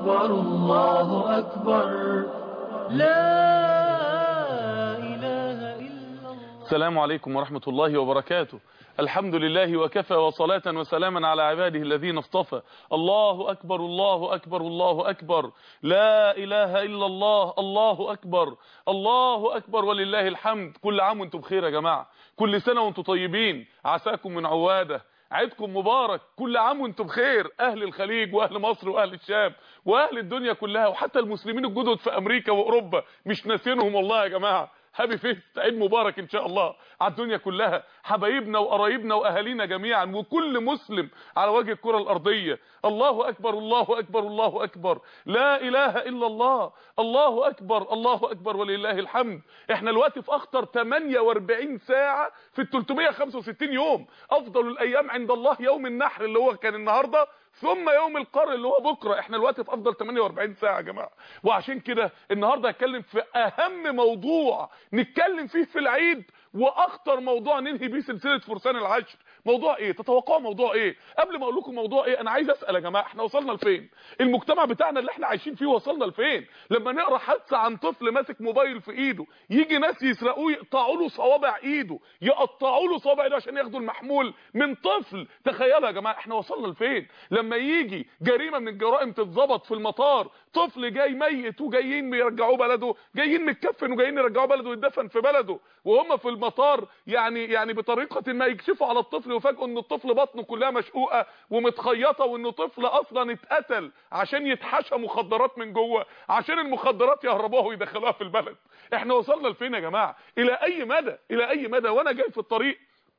أكبر الله أكبر لا إله إلا الله السلام عليكم ورحمة الله وبركاته الحمد لله وكفى وصلاة وسلاما على عباده الذين اصطفى الله أكبر الله أكبر الله أكبر لا إله إلا الله الله أكبر الله أكبر ولله الحمد كل عام وانتم بخير يا جماعة كل سنة وانتم طيبين عساكم من عوادة عيدكم مبارك كل عام وانتم بخير اهل الخليج واهل مصر واهل الشام واهل الدنيا كلها وحتى المسلمين الجدد في امريكا واوروبا مش ناسينهم والله يا جماعه هابي فيست عيد مبارك ان شاء الله على الدنيا كلها حبايبنا وقرايبنا واهالينا جميعا وكل مسلم على وجه الكره الارضيه الله اكبر الله اكبر الله اكبر لا اله الا الله الله اكبر الله اكبر ولله الحمد احنا دلوقتي في اخطر 48 ساعه في ال 365 يوم افضل الايام عند الله يوم النحر اللي هو كان النهارده ثم يوم القر اللي هو بكره احنا دلوقتي في افضل 48 ساعه يا جماعه وعشان كده النهارده هتكلم في اهم موضوع نتكلم فيه في العيد واخطر موضوع ننهي بيه سلسله فرسان العشر موضوع ايه تتوقعوا موضوع ايه قبل ما اقول لكم موضوع ايه انا عايز اسال يا جماعه احنا وصلنا لفين المجتمع بتاعنا اللي احنا عايشين فيه وصلنا لفين لما نقرا حادثه عن طفل ماسك موبايل في ايده يجي ناس يسرقوه يقطعوا له صوابع ايده يقطعوا له صوابع ايده عشان ياخدوا المحمول من طفل تخيلوا يا جماعه احنا وصلنا لفين لما يجي جريمه من الجرائم تتظبط في المطار طفل جاي ميت وجايين يرجعوه بلده جايين متكفن وجايين يرجعوه بلده ويدفن في بلده وهم في المطار يعني يعني بطريقه ما يكشفوا على الطفل وفاجئوا ان الطفل بطنه كلها مشقوقه ومتخيطه وانه طفل اصلا اتقتل عشان يتحشى مخدرات من جوه عشان المخدرات يهربوها ويدخلوها في البلد احنا وصلنا لفين يا جماعه الى اي مدى الى اي مدى وانا جاي في الطريق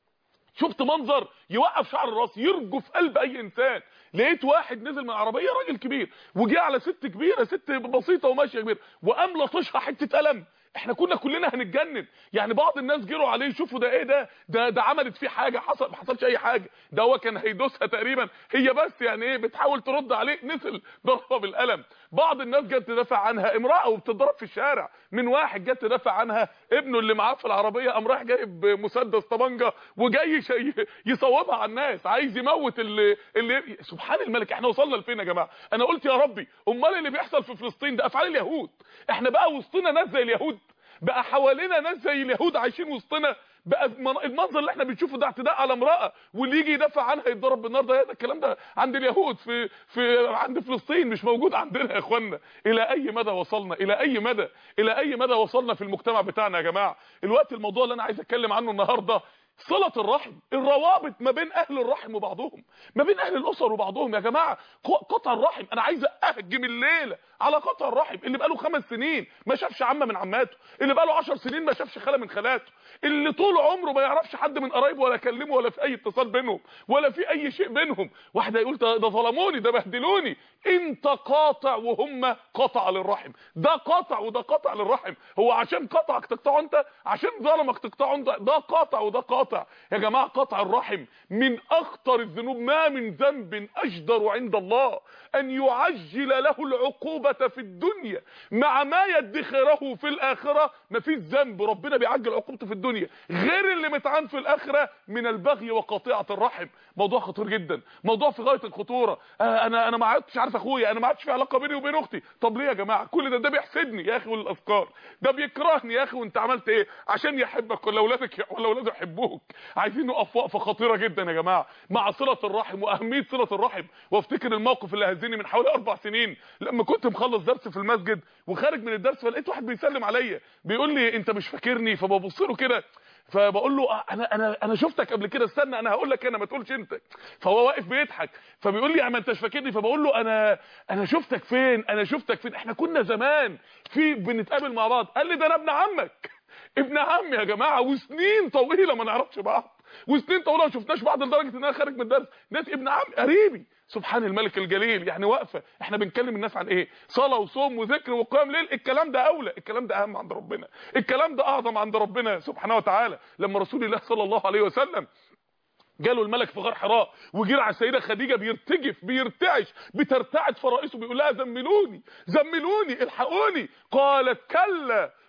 شفت منظر يوقف شعر الراس يرجف قلب اي انسان لقيت واحد نزل من عربيه راجل كبير وجه على ست كبيره ست بسيطه وماشيه كبيره وقام لطشها حته قلم احنا كنا كلنا هنتجنن يعني بعض الناس جروا عليه يشوفوا ده ايه ده ده ده عملت فيه حاجه حصل ما حصلش اي حاجه ده هو كان هيدوسها تقريبا هي بس يعني ايه بتحاول ترد عليه نزل ضربها بالقلم بعض الناس جت تدافع عنها امراه وبتضرب في الشارع من واحد جت تدافع عنها ابنه اللي معاه في العربيه قام راح جايب مسدس طبنجه وجاي يصوبها على الناس عايز يموت اللي اللي سبحان الملك احنا وصلنا لفين يا جماعه انا قلت يا ربي امال اللي بيحصل في فلسطين ده افعال اليهود احنا بقى وسطنا ناس زي اليهود بقى حوالينا ناس زي اليهود عايشين وسطنا بقى المنظر اللي احنا بنشوفه ده اعتداء على امراه واللي يجي يدافع عنها يتضرب بالنار ده, ده الكلام ده عند اليهود في في عند فلسطين مش موجود عندنا يا اخوانا الى اي مدى وصلنا الى اي مدى الى اي مدى وصلنا في المجتمع بتاعنا يا جماعه الوقت الموضوع اللي انا عايز اتكلم عنه النهارده صلة الرحم الروابط ما بين اهل الرحم وبعضهم ما بين اهل الاسر وبعضهم يا جماعه قطع الرحم انا عايز اهجم الليله على قطع الرحم اللي بقاله خمس سنين ما شافش عمه من عماته اللي بقاله 10 سنين ما شافش خاله من خالاته اللي طول عمره ما يعرفش حد من قرايبه ولا كلمه ولا في اي اتصال بينهم ولا في اي شيء بينهم واحد هيقول ده ظلموني ده بهدلوني انت قاطع وهم قطع للرحم ده قاطع وده قاطع للرحم هو عشان قطعك تقطعه انت عشان ظلمك تقطعه انت ده قاطع وده قاطع يا جماعه قطع الرحم من اخطر الذنوب ما من ذنب اجدر عند الله ان يعجل له العقوبه في الدنيا مع ما يدخره في الاخره مفيش ذنب ربنا بيعجل عقوبته في الدنيا غير اللي متعان في الاخره من البغي وقطيعه الرحم موضوع خطير جدا موضوع في غايه الخطوره آه انا انا ما عدتش عارف اخويا انا ما عادش في علاقه بيني وبين اختي طب ليه يا جماعه كل ده ده بيحسدني يا اخي والافكار ده بيكرهني يا اخي وانت عملت ايه عشان يحبك ولا اولادك ولا اولاده يحبوك عايزين نقف وقفه خطيره جدا يا جماعه مع صله الرحم واهميه صله الرحم وافتكر الموقف اللي هزني من حوالي اربع سنين لما كنت مخلص درس في المسجد وخارج من الدرس فلقيت واحد بيسلم عليا بيقول لي انت مش فاكرني فببص له كده فبقول له انا انا انا شفتك قبل كده استنى انا هقول لك انا ما تقولش انت فهو واقف بيضحك فبيقول لي ما انتش فاكرني فبقول له انا انا شفتك فين انا شفتك فين احنا كنا زمان في بنتقابل مع بعض قال لي ده انا ابن عمك ابن عمي يا جماعه وسنين طويله ما نعرفش بعض وسنين طويله ما شفناش بعض لدرجه ان انا خارج من الدرس ناس ابن عم قريبي سبحان الملك الجليل يعني واقفه احنا بنكلم الناس عن ايه صلاه وصوم وذكر وقيام ليل الكلام ده اولى الكلام ده اهم عند ربنا الكلام ده اعظم عند ربنا سبحانه وتعالى لما رسول الله صلى الله عليه وسلم جاله الملك في غار حراء وجرى على السيده خديجه بيرتجف بيرتعش بترتعد فرائسه بيقول لها زملوني زملوني الحقوني قالت كلا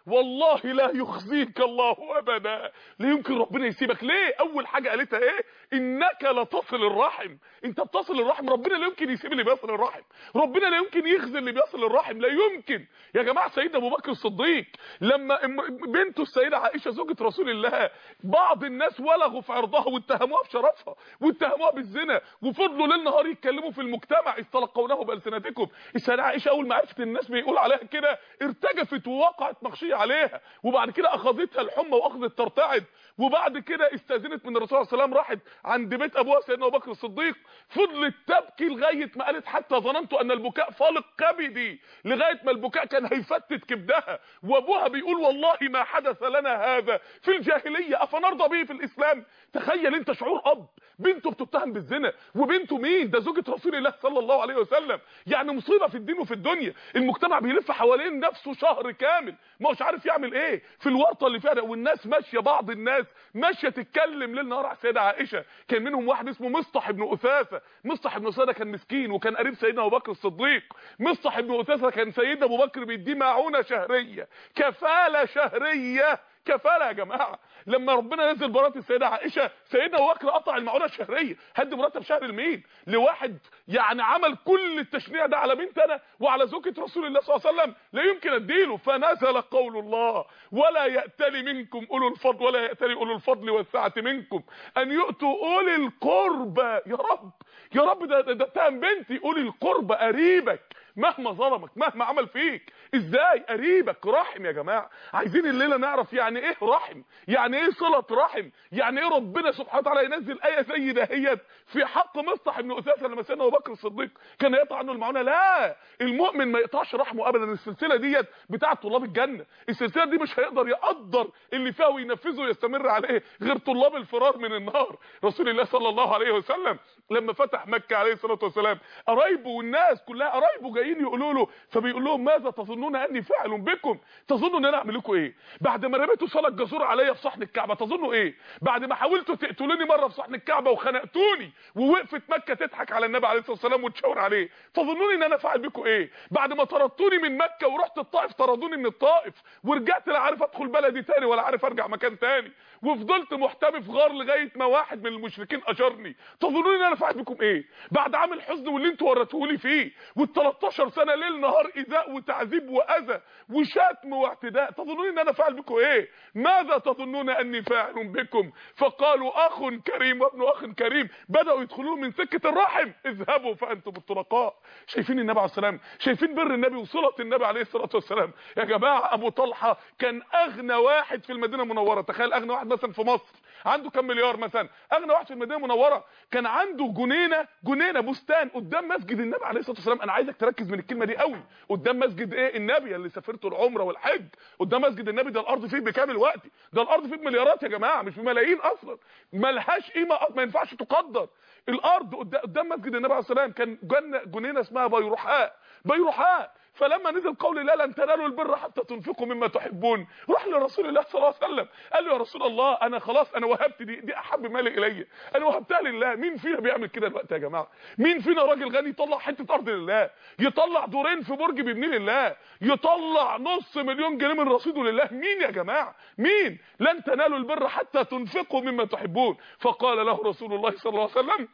والله لا يخزيك الله ابدا لا يمكن ربنا يسيبك ليه اول حاجه قالتها ايه انك لتصل الرحم انت بتصل الرحم ربنا لا يمكن يسيب اللي بيصل الرحم ربنا لا يمكن يخزي اللي بيصل الرحم لا يمكن يا جماعه سيدنا ابو بكر الصديق لما بنته السيده عائشه زوجة رسول الله بعض الناس ولغوا في عرضها واتهموها بشرفها واتهموها بالزنا وفضلوا ليل نهار يتكلموا في المجتمع استلقونه بالسنتكم السيده عائشه اول ما عرفت الناس بيقول عليها كده ارتجفت ووقعت مغشيه عليها وبعد كده اخذتها الحمى واخذت ترتعد وبعد كده استاذنت من الرسول صلى الله عليه وسلم راحت عند بيت ابوها سيدنا ابو بكر الصديق فضلت تبكي لغايه ما قالت حتى ظننت ان البكاء فالق كبدي لغايه ما البكاء كان هيفتت كبدها وابوها بيقول والله ما حدث لنا هذا في الجاهليه افنرضى به في الاسلام تخيل انت شعور اب بنته بتتهم بالزنا وبنته مين ده زوجة رسول الله صلى الله عليه وسلم يعني مصيبه في الدين وفي الدنيا المجتمع بيلف حوالين نفسه شهر كامل ما هوش عارف يعمل ايه في الورطه اللي فيها والناس ماشيه بعض الناس ماشيه تتكلم ليل نهار على السيده عائشه كان منهم واحد اسمه مصطح بن اثاثه مصطح بن اثاثه كان مسكين وكان قريب سيدنا ابو بكر الصديق مصطح بن اثاثه كان سيدنا ابو بكر بيديه معونه شهريه كفاله شهريه كفاله يا جماعه لما ربنا نزل براءه السيده عائشه سيدنا ابو بكر قطع المعونه الشهريه هدي مرتب شهر لمين لواحد يعني عمل كل التشنيع ده على بنت انا وعلى زوجة رسول الله صلى الله عليه وسلم لا يمكن اديله فنزل قول الله ولا يأتلي منكم اولو الفضل ولا يأتلي اولو الفضل والسعه منكم ان يؤتوا اولي القربى يا رب يا رب ده ده اتهم بنتي اولي القربى قريبك مهما ظلمك مهما عمل فيك ازاي قريبك رحم يا جماعه عايزين الليله نعرف يعني ايه رحم يعني ايه صله رحم يعني ايه ربنا سبحانه وتعالى ينزل ايه زي دهيت في حق مصطح بن اثاثه لما سيدنا ابو بكر الصديق كان يقطع عنه المعونه لا المؤمن ما يقطعش رحمه ابدا السلسله ديت بتاعه طلاب الجنه السلسله دي مش هيقدر يقدر اللي فيها وينفذه ويستمر عليه غير طلاب الفرار من النار رسول الله صلى الله عليه وسلم لما فتح مكه عليه الصلاه والسلام قرايبه والناس كلها قرايبه جايين يقولوا له فبيقول لهم ماذا تظنون اني فاعل بكم تظنوا ان انا اعمل لكم ايه بعد ما رميتوا صلاه جزور عليا في صحن الكعبه تظنوا ايه بعد ما حاولتوا تقتلوني مره في صحن الكعبه وخنقتوني ووقفت مكه تضحك على النبي عليه الصلاه والسلام وتشاور عليه تظنوني ان انا فاعل بكم ايه بعد ما طردتوني من مكه ورحت الطائف طردوني من الطائف ورجعت لا عارف ادخل بلدي تاني ولا عارف ارجع مكان تاني وفضلت محتمي في غار لغايه ما واحد من المشركين اشرني تظنوني ان انا فاعل بكم ايه بعد عامل حزن واللي انتوا وريتوه فيه وال13 سنه ليل نهار ايذاء وتعذيب واذى وشتم واعتداء تظنون ان انا فاعل بكم ايه ماذا تظنون اني فاعل بكم فقالوا اخ كريم وابن اخ كريم بداوا يدخلون من سكه الرحم اذهبوا فانتم الطلقاء شايفين النبي عليه السلام شايفين بر النبي وصله النبي عليه الصلاه والسلام يا جماعه ابو طلحه كان اغنى واحد في المدينه المنوره تخيل اغنى واحد مثلا في مصر عنده كام مليار مثلا اغنى واحد في المدينه المنوره كان عنده جنينه جنينه بستان قدام مسجد النبي عليه الصلاه والسلام انا عايزك تركز من الكلمه دي قوي قدام مسجد ايه النبي اللي سافرته العمره والحج قدام مسجد النبي ده الارض فيه بكام الوقت ده الارض فيه بمليارات يا جماعه مش بملايين اصلا ملهاش قيمه ما ينفعش تقدر الارض قدام مسجد النبي عليه الصلاه والسلام كان جنه جنينه اسمها بيروحاء بيروحاء فلما نزل قول الله لن تنالوا البر حتى تنفقوا مما تحبون راح لرسول الله صلى الله عليه وسلم قال له يا رسول الله انا خلاص انا وهبت دي دي احب مالي الي انا وهبتها لله مين فينا بيعمل كده دلوقتي يا جماعه مين فينا راجل غني يطلع حته ارض لله يطلع دورين في برج بيبنيه لله يطلع نص مليون جنيه من رصيده لله مين يا جماعه مين لن تنالوا البر حتى تنفقوا مما تحبون فقال له رسول الله صلى الله عليه وسلم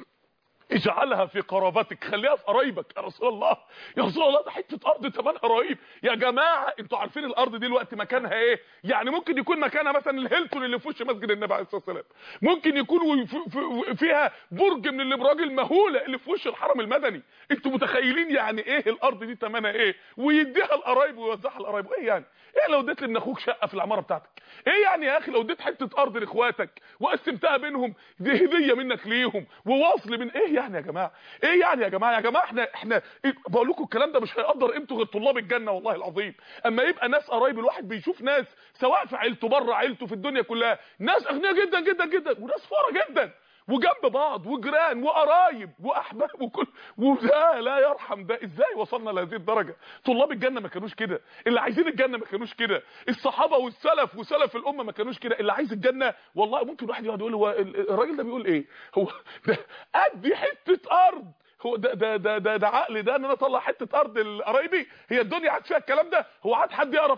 اجعلها في قرابتك خليها في قرايبك يا رسول الله يا رسول الله ده حته ارض ثمنها رهيب يا جماعه انتوا عارفين الارض دي الوقت مكانها ايه يعني ممكن يكون مكانها مثلا الهيلتون اللي في وش مسجد النبي عليه الصلاه والسلام ممكن يكون فيها برج من الابراج المهوله اللي في وش الحرم المدني انتوا متخيلين يعني ايه الارض دي ثمنها ايه ويديها القرايب ويوزعها القرايب ايه يعني ايه لو اديت لابن اخوك شقه في العماره بتاعتك ايه يعني يا اخي لو اديت حته ارض لاخواتك وقسمتها بينهم دي هديه منك ليهم ووصل من ايه يعني يا جماعه ايه يعني يا جماعه يا جماعه احنا احنا إيه بقول لكم الكلام ده مش هيقدر قيمته غير طلاب الجنه والله العظيم اما يبقى ناس قرايب الواحد بيشوف ناس سواء في عيلته بره عيلته في الدنيا كلها ناس اغنياء جدا جدا جدا وناس فقراء جدا وجنب بعض وجيران وقرايب واحباب وكل وده لا يرحم ده ازاي وصلنا لهذه الدرجه طلاب الجنه ما كانوش كده اللي عايزين الجنه ما كانوش كده الصحابه والسلف وسلف الامه ما كانوش كده اللي عايز الجنه والله ممكن واحد يقعد يقول هو الراجل ده بيقول ايه هو ده ادي حته ارض هو ده ده ده ده, ده عقل ده ان انا اطلع حته ارض لقرايبي هي الدنيا عاد فيها الكلام ده هو عاد حد يعرف حد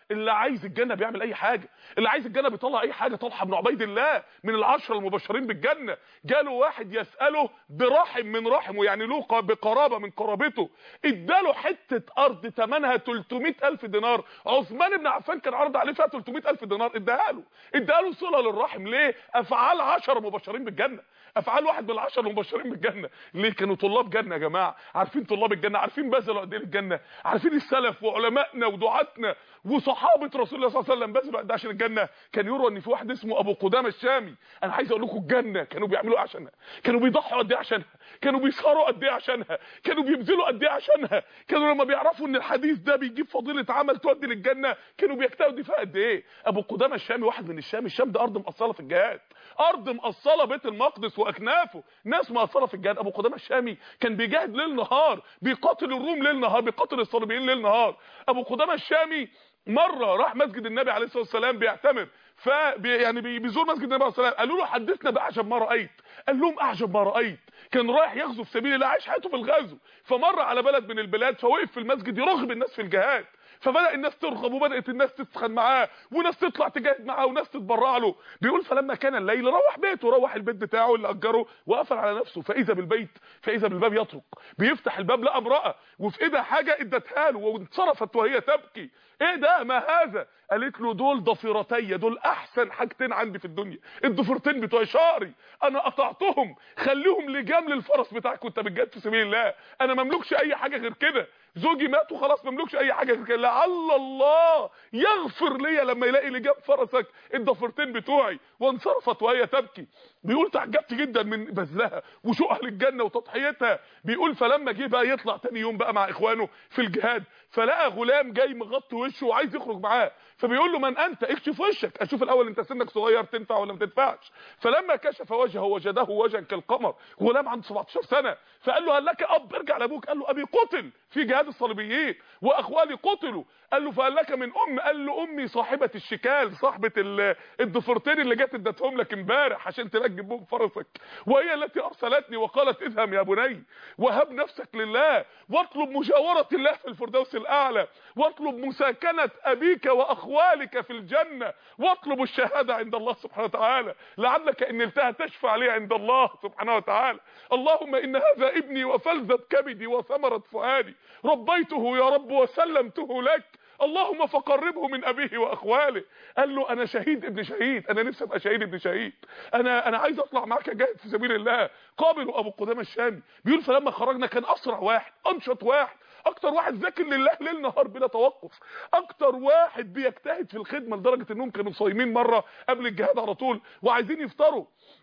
اللي عايز الجنه بيعمل اي حاجه اللي عايز الجنه بيطلع اي حاجه طلحه بن عبيد الله من العشره المبشرين بالجنه جاله واحد يساله برحم من رحمه يعني له ق- بقرابه من قرابته اداله حته ارض ثمنها 300 الف دينار عثمان بن عفان كان عرض عليه فيها 300 الف دينار اداها له اداها له صله للرحم ليه افعال 10 مبشرين بالجنه افعال واحد من العشر المبشرين بالجنه ليه كانوا طلاب جنه يا جماعه عارفين طلاب الجنه عارفين بذلوا قد ايه للجنه عارفين السلف وعلمائنا ودعاتنا وصحابه رسول الله صلى الله عليه وسلم بذلوا قد ايه عشان الجنه كان يروى ان في واحد اسمه ابو قدامه الشامي انا عايز اقول لكم الجنه كانوا بيعملوا ايه عشانها كانوا بيضحوا قد ايه عشانها كانوا بيسهروا قد ايه عشانها كانوا بيبذلوا قد ايه عشانها كانوا لما بيعرفوا ان الحديث ده بيجيب فضيله عمل تودي للجنه كانوا بيجتهدوا فيها قد ايه ابو قدامه الشامي واحد من الشام الشام ده ارض مقصله في الجهاد ارض مقصله بيت المقدس واكنافه ناس مقصره في الجهاد ابو قدامه الشامي كان بيجاهد ليل نهار بيقاتل الروم ليل نهار بيقاتل الصليبيين ليل نهار ابو قدامه الشامي مره راح مسجد النبي عليه الصلاه والسلام بيعتمر ف يعني بي- بيزور مسجد النبي عليه الصلاه والسلام قالوا له حدثنا باعجب ما رايت قال لهم اعجب ما رايت كان رايح يغزو في سبيل الله عايش حياته في الغزو فمر على بلد من البلاد فوقف في المسجد يرغب الناس في الجهاد فبدا الناس ترغب وبدات الناس تسخن معاه وناس تطلع تجاهد معاه وناس تتبرع له بيقول فلما كان الليل روح بيته روح البيت بتاعه اللي اجره وقفل على نفسه فاذا بالبيت فاذا بالباب يطرق بيفتح الباب لقى امراه وفي ايدها حاجه ادتها له وانصرفت وهي تبكي ايه ده ما هذا قالت له دول ضفيرتي دول احسن حاجتين عندي في الدنيا الضفيرتين بتوع شعري انا قطعتهم خليهم لجام للفرس بتاعك وانت بتجاهد في سبيل الله انا مملكش اي حاجه غير كده زوجي مات وخلاص مملكش اي حاجه غير كده لعل الله يغفر لي لما يلاقي لجام فرسك الضفيرتين بتوعي وانصرفت وهي تبكي بيقول تعجبت جدا من بذلها وشوقها للجنه وتضحيتها بيقول فلما جه بقى يطلع تاني يوم بقى مع اخوانه في الجهاد فلقى غلام جاي مغطي وشه وعايز يخرج معاه فبيقول له من انت اكشف وشك اشوف الاول انت سنك صغير تنفع ولا ما تنفعش فلما كشف وجهه وجده وجها كالقمر غلام عنده 17 سنه فقال له هل لك اب ارجع لابوك قال له ابي قتل في جهاد الصليبيين واخوالي قتلوا قال له فهل لك من ام قال له امي صاحبه الشكال صاحبه ال- الضفيرتين اللي جت ادتهم لك امبارح عشان تركب بهم فرسك وهي التي ارسلتني وقالت اذهب يا بني وهب نفسك لله واطلب مجاوره الله في الفردوس الاعلى واطلب مساكنه ابيك واخوالك في الجنه واطلب الشهاده عند الله سبحانه وتعالى لعلك ان نلتها تشفع لي عند الله سبحانه وتعالى اللهم ان هذا ابني وفلذة كبدي وثمرة فؤادي ربيته يا رب وسلمته لك اللهم فقربه من ابيه واخواله قال له انا شهيد ابن شهيد انا نفسي ابقى شهيد ابن شهيد انا انا عايز اطلع معاك اجاهد في سبيل الله قابل ابو قدامه الشامي بيقول فلما خرجنا كان اسرع واحد انشط واحد اكتر واحد ذاكر لله ليل نهار بلا توقف اكتر واحد بيجتهد في الخدمه لدرجه انهم كانوا صايمين مره قبل الجهاد على طول وعايزين يفطروا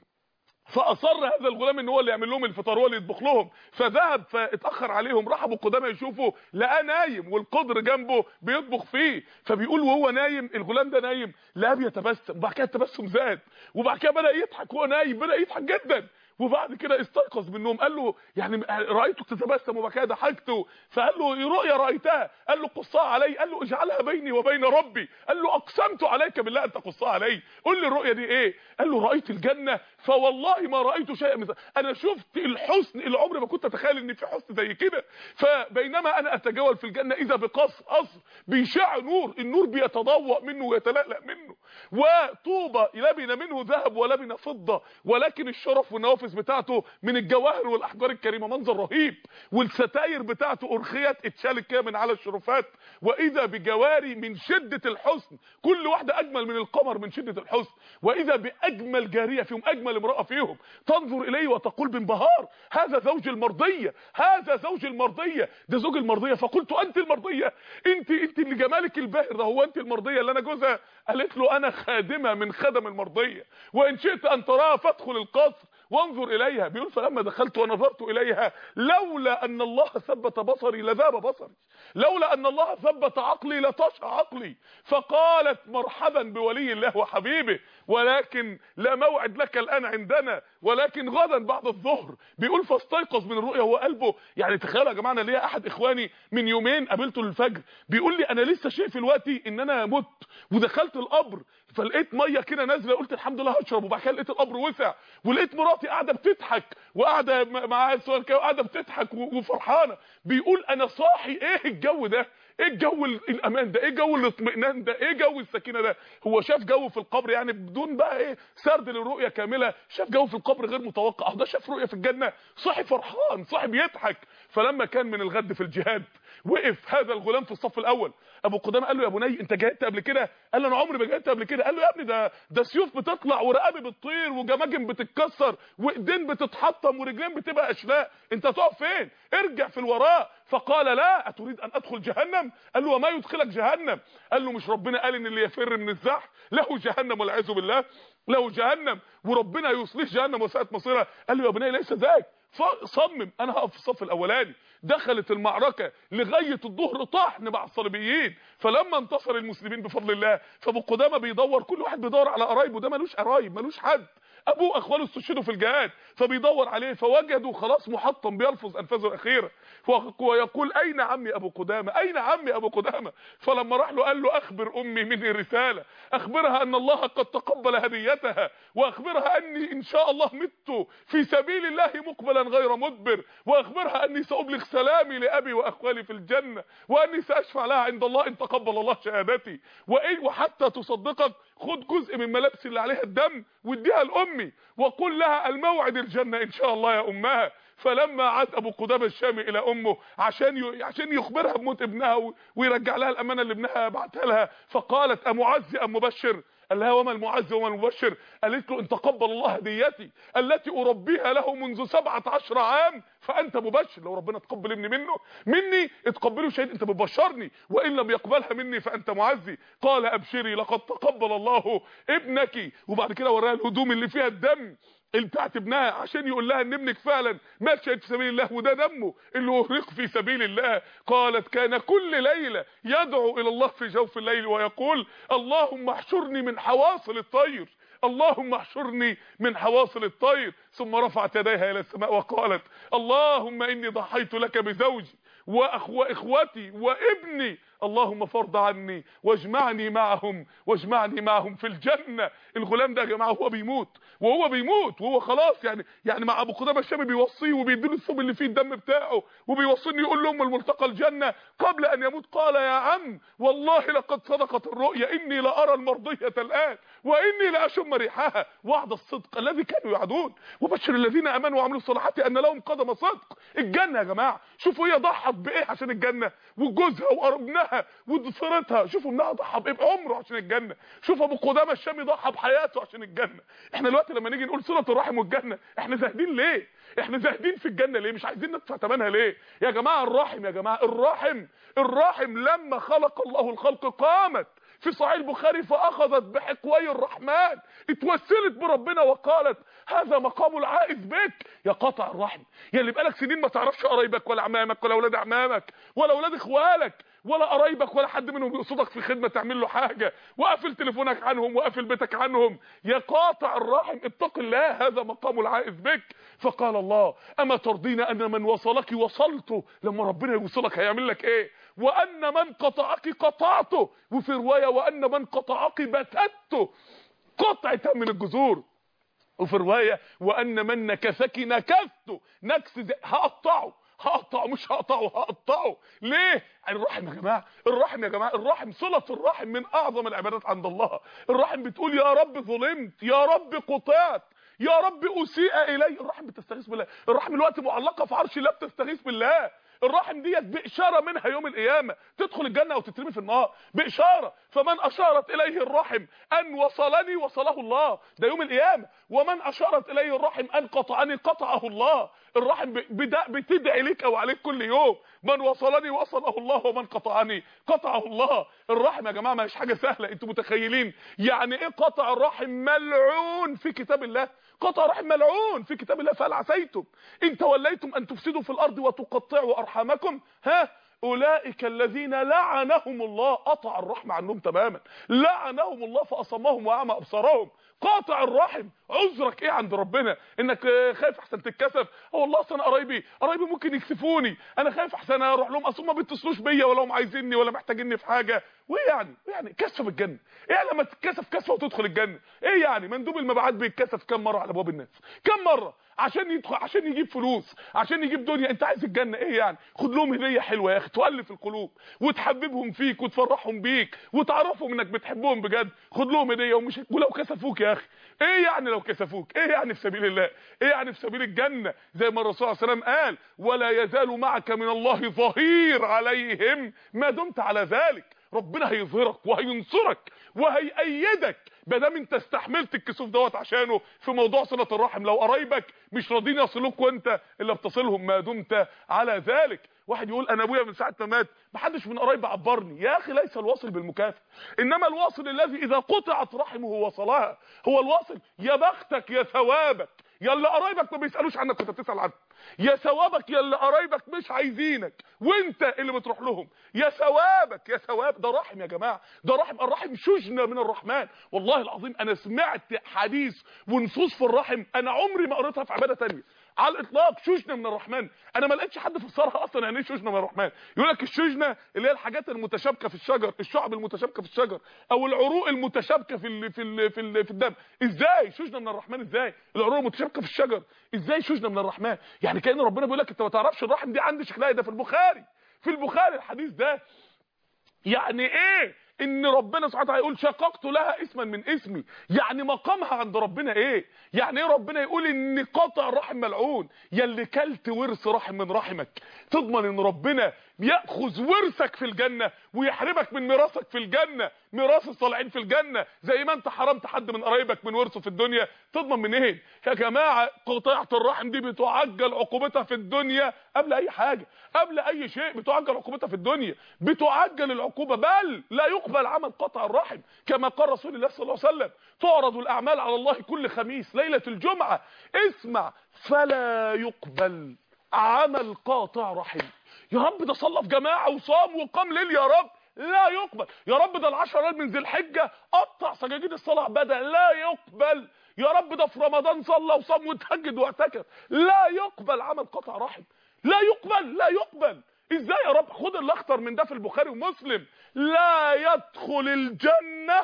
فاصر هذا الغلام ان هو اللي يعمل لهم الفطار هو اللي يطبخ لهم فذهب فاتاخر عليهم راح ابو قدامه يشوفه لقاه نايم والقدر جنبه بيطبخ فيه فبيقول وهو نايم الغلام ده نايم لقاه بيتبسم وبعد كده التبسم زاد وبعد كده بدا يضحك وهو نايم بدا يضحك جدا وبعد كده استيقظ من النوم قال له يعني رايتك تتبسم وبعد كده ضحكت فقال له رؤيا رايتها قال له قصها علي قال له اجعلها بيني وبين ربي قال له اقسمت عليك بالله ان تقصها علي قول لي الرؤيا دي ايه قال له رايت الجنه فوالله ما رايت شيئا مثل انا شفت الحسن اللي عمري ما كنت اتخيل ان في حسن زي كده فبينما انا اتجول في الجنه اذا بقصر قصر بيشع نور النور بيتضوء منه ويتلألأ منه وطوبى لبن منه ذهب ولبن فضه ولكن الشرف والنوافذ بتاعته من الجواهر والاحجار الكريمه منظر رهيب والستاير بتاعته ارخيت اتشالت كده من على الشرفات واذا بجواري من شده الحسن كل واحده اجمل من القمر من شده الحسن واذا باجمل جاريه فيهم اجمل امراه فيهم تنظر اليه وتقول بانبهار هذا زوج المرضيه هذا زوج المرضيه ده زوج المرضيه فقلت انت المرضيه انت انت اللي جمالك الباهر ده هو انت المرضيه اللي انا جوزها قالت له انا خادمه من خدم المرضيه وان شئت ان تراها فادخل القصر وانظر اليها بيقول فلما دخلت ونظرت اليها لولا ان الله ثبت بصري لذاب بصري لولا ان الله ثبت عقلي لطشع عقلي فقالت مرحبا بولي الله وحبيبه ولكن لا موعد لك الان عندنا ولكن غدا بعد الظهر بيقول فاستيقظ من الرؤيا هو قلبه يعني تخيلوا يا جماعه انا ليا احد اخواني من يومين قابلته الفجر بيقول لي انا لسه شايف دلوقتي ان انا مت ودخلت القبر فلقيت ميه كده نازله قلت الحمد لله هشرب وبعد كده لقيت القبر وسع ولقيت مراتي قاعده بتضحك وقاعده معاها سؤال كده وقاعده بتضحك وفرحانه بيقول انا صاحي ايه الجو ده ايه الجو ال- الامان ده ايه جو الاطمئنان ده ايه جو السكينه ده هو شاف جو في القبر يعني بدون بقى ايه سرد للرؤيه كامله شاف جو في القبر غير متوقع ده شاف رؤيه في الجنه صاحي فرحان صاحي بيضحك فلما كان من الغد في الجهاد وقف هذا الغلام في الصف الاول ابو قدامه قال له يا بني انت جاهدت قبل كده قال له انا عمري ما جاهدت قبل كده قال له يا ابني ده ده سيوف بتطلع ورقابي بتطير وجماجم بتتكسر وايدين بتتحطم ورجلين بتبقى اشلاء انت هتقف فين ارجع في الوراء فقال لا اتريد ان ادخل جهنم قال له وما يدخلك جهنم قال له مش ربنا قال ان اللي يفر من الزحف له جهنم والعياذ بالله له جهنم وربنا يصلح جهنم وساءت مصيرها قال له يا بني ليس ذاك ف- صمم انا هقف في الصف الاولاني دخلت المعركة لغاية الظهر طحن مع الصليبيين فلما انتصر المسلمين بفضل الله فابو قدامه بيدور كل واحد بيدور على قرايبه ده ملوش قرايب ملوش حد ابوه اخواله استشهدوا في الجهاد فبيدور عليه فوجدوا خلاص محطم بيلفظ انفاسه الاخيره ويقول اين عمي ابو قدامه اين عمي ابو قدامه فلما راح له قال له اخبر امي مني رساله اخبرها ان الله قد تقبل هديتها واخبرها اني ان شاء الله مت في سبيل الله مقبلا غير مدبر واخبرها اني سابلغ سلامي لابي واخوالي في الجنه واني ساشفع لها عند الله ان تقبل الله شهادتي وإن وحتى تصدقك خد جزء من ملابس اللي عليها الدم واديها لامي وقل لها الموعد الجنه ان شاء الله يا امها فلما عاد ابو قدامه الشامي الى امه عشان ي... عشان يخبرها بموت ابنها و... ويرجع لها الامانه اللي ابنها بعتها لها فقالت امعزي ام مبشر قال لها وما المعز وما المبشر قالت له ان تقبل الله هديتي التي اربيها له منذ 17 عام فانت مبشر لو ربنا تقبل ابني منه مني اتقبله شهيد انت بتبشرني وان لم يقبلها مني فانت معزي قال ابشري لقد تقبل الله ابنك وبعد كده وراها الهدوم اللي فيها الدم اللي بتاعت ابنها عشان يقول لها ان ابنك فعلا مات شهيد في سبيل الله وده دمه اللي اهرق في سبيل الله قالت كان كل ليله يدعو الى الله في جوف الليل ويقول اللهم احشرني من حواصل الطير اللهم احشرني من حواصل الطير ثم رفعت يديها الى السماء وقالت اللهم اني ضحيت لك بزوجي واخو اخوتي وابني اللهم فرض عني واجمعني معهم واجمعني معهم في الجنة الغلام ده يا جماعه هو بيموت وهو بيموت وهو خلاص يعني يعني مع ابو قدامه الشامي بيوصيه وبيديله الثوب اللي فيه الدم بتاعه وبيوصيه انه يقول لهم الملتقى الجنة قبل ان يموت قال يا عم والله لقد صدقت الرؤيا اني لارى المرضية الان واني لاشم ريحها وعد الصدق الذي كانوا يعدون وبشر الذين امنوا وعملوا الصالحات ان لهم قدم صدق الجنة يا جماعه شوفوا هي ضحت بايه عشان الجنة وجوزها وابنها وضفرتها شوفوا ابنها ضحى بايه بعمره عشان الجنة شوف ابو قدامه الشامي ضحى بحياته عشان الجنة احنا دلوقتي لما نيجي نقول صله الرحم والجنة احنا زاهدين ليه احنا زاهدين في الجنة ليه مش عايزين ندفع ثمنها ليه يا جماعه الرحم يا جماعه الرحم الرحم لما خلق الله الخلق قامت في صحيح البخاري فاخذت بحقوي الرحمن اتوسلت بربنا وقالت هذا مقام العائز بك يا قاطع الرحم يا اللي بقالك سنين ما تعرفش قرايبك ولا عمامك ولا اولاد عمامك ولا اولاد اخوالك ولا قرايبك ولا حد منهم يقصدك في خدمه تعمل له حاجه وقافل تليفونك عنهم وقافل بيتك عنهم يا قاطع الرحم اتق الله هذا مقام العائز بك فقال الله اما ترضين ان من وصلك وصلته لما ربنا يوصلك هيعمل لك ايه وان من قطعك قطعته وفي روايه وان من قطعك بتته قطع من الجذور وفي روايه وان من نكثك نكثته نكس زي- هقطعه هقطعه مش هقطعه هقطعه ليه الرحم يا جماعه الرحم يا جماعه الرحم صله الرحم من اعظم العبادات عند الله الرحم بتقول يا رب ظلمت يا رب قطعت يا رب اسيء الي الرحم بتستغيث بالله الرحم الوقت معلقه في عرش الله بتستغيث بالله الرحم ديت بإشارة منها يوم القيامة تدخل الجنة أو تترمي في النار بإشارة فمن أشارت إليه الرحم أن وصلني وصله الله ده يوم القيامة ومن أشارت إليه الرحم أن قطعني قطعه الله الرحم ب- بدا- بتدعي لك أو عليك كل يوم من وصلني وصله الله ومن قطعني قطعه الله الرحم يا جماعة ما هيش حاجة سهلة انتوا متخيلين يعني ايه قطع الرحم ملعون في كتاب الله قطع رحم ملعون في كتاب الله فهل عسيتم ان توليتم ان تفسدوا في الارض وتقطعوا ارحامكم ها اولئك الذين لعنهم الله قطع الرحم عنهم تماما لعنهم الله فاصمهم واعمى ابصارهم قاطع الرحم عذرك ايه عند ربنا انك آه، خايف احسن تتكسف هو والله اصل انا قرايبي قرايبي ممكن يكسفوني انا خايف احسن اروح لهم اصل ما بيتصلوش بيا ولا هم عايزيني ولا محتاجيني في حاجه وايه يعني إيه يعني كسفه بالجنه ايه لما تتكسف كسفه وتدخل الجنه ايه يعني مندوب المبيعات بيتكسف كم مره على ابواب الناس كم مره عشان يدخل عشان يجيب فلوس عشان يجيب دنيا انت عايز الجنه ايه يعني خد لهم هديه حلوه يا اخي تؤلف القلوب وتحببهم فيك وتفرحهم بيك وتعرفهم انك بتحبهم بجد خد لهم هديه ومش ولو كسفوك يا اخي ايه يعني لو كسفوك ايه يعني في سبيل الله ايه يعني في سبيل الجنه زي ما الرسول صلى الله عليه وسلم قال ولا يزال معك من الله ظهير عليهم ما دمت على ذلك ربنا هيظهرك وهينصرك وهيأيدك ما دام انت استحملت الكسوف دوت عشانه في موضوع صله الرحم لو قرايبك مش راضيين يصلوك وانت اللي بتصلهم ما دمت على ذلك واحد يقول انا ابويا من ساعه ما مات ما حدش من قرايبي عبرني يا اخي ليس الواصل بالمكافاه انما الواصل الذي اذا قطعت رحمه وصلها هو الواصل يا بختك يا ثوابك يا اللي قرايبك ما بيسالوش عنك كنت بتسال عنهم يا ثوابك يا اللي قرايبك مش عايزينك وانت اللي بتروح لهم يا ثوابك يا ثواب ده رحم يا جماعه ده رحم الرحم شجنه من الرحمن والله العظيم انا سمعت حديث ونصوص في الرحم انا عمري ما قريتها في عباده ثانيه على الاطلاق شجنه من الرحمن انا ما لقيتش حد فسرها اصلا يعني ايه شجنه من الرحمن يقول لك الشجنه اللي هي الحاجات المتشابكه في الشجر الشعب المتشابكه في الشجر او العروق المتشابكه في ال في ال في, ال في الدم ازاي شجنه من الرحمن ازاي العروق المتشابكه في الشجر ازاي شجنه من الرحمن يعني كان ربنا بيقول لك انت ما تعرفش الرحم دي عندي شكلها ده في البخاري في البخاري الحديث ده يعني ايه ان ربنا سبحانه وتعالى يقول شققت لها اسما من اسمي يعني مقامها عند ربنا ايه يعني ايه ربنا يقول ان قطع رحم ملعون يا اللي كلت ورث رحم من رحمك تضمن ان ربنا ياخذ ورثك في الجنه ويحرمك من ميراثك في الجنه ميراث الصالحين في الجنه زي ما انت حرمت حد من قرايبك من ورثه في الدنيا تضمن منين يا جماعه قطيعه الرحم دي بتعجل عقوبتها في الدنيا قبل اي حاجه قبل اي شيء بتعجل عقوبتها في الدنيا بتعجل العقوبه بل لا يقبل عمل قطع الرحم كما قال رسول الله صلى الله عليه وسلم تعرض الاعمال على الله كل خميس ليله الجمعه اسمع فلا يقبل عمل قاطع رحم يا رب ده صلى في جماعه وصام وقام ليل يا رب لا يقبل يا رب ده العشر ايام من ذي الحجه قطع سجاجيد الصلاه بدا لا يقبل يا رب ده في رمضان صلى وصام وتهجد واعتكف لا يقبل عمل قطع رحم لا يقبل لا يقبل ازاي يا رب خد الاخطر من ده في البخاري ومسلم لا يدخل الجنه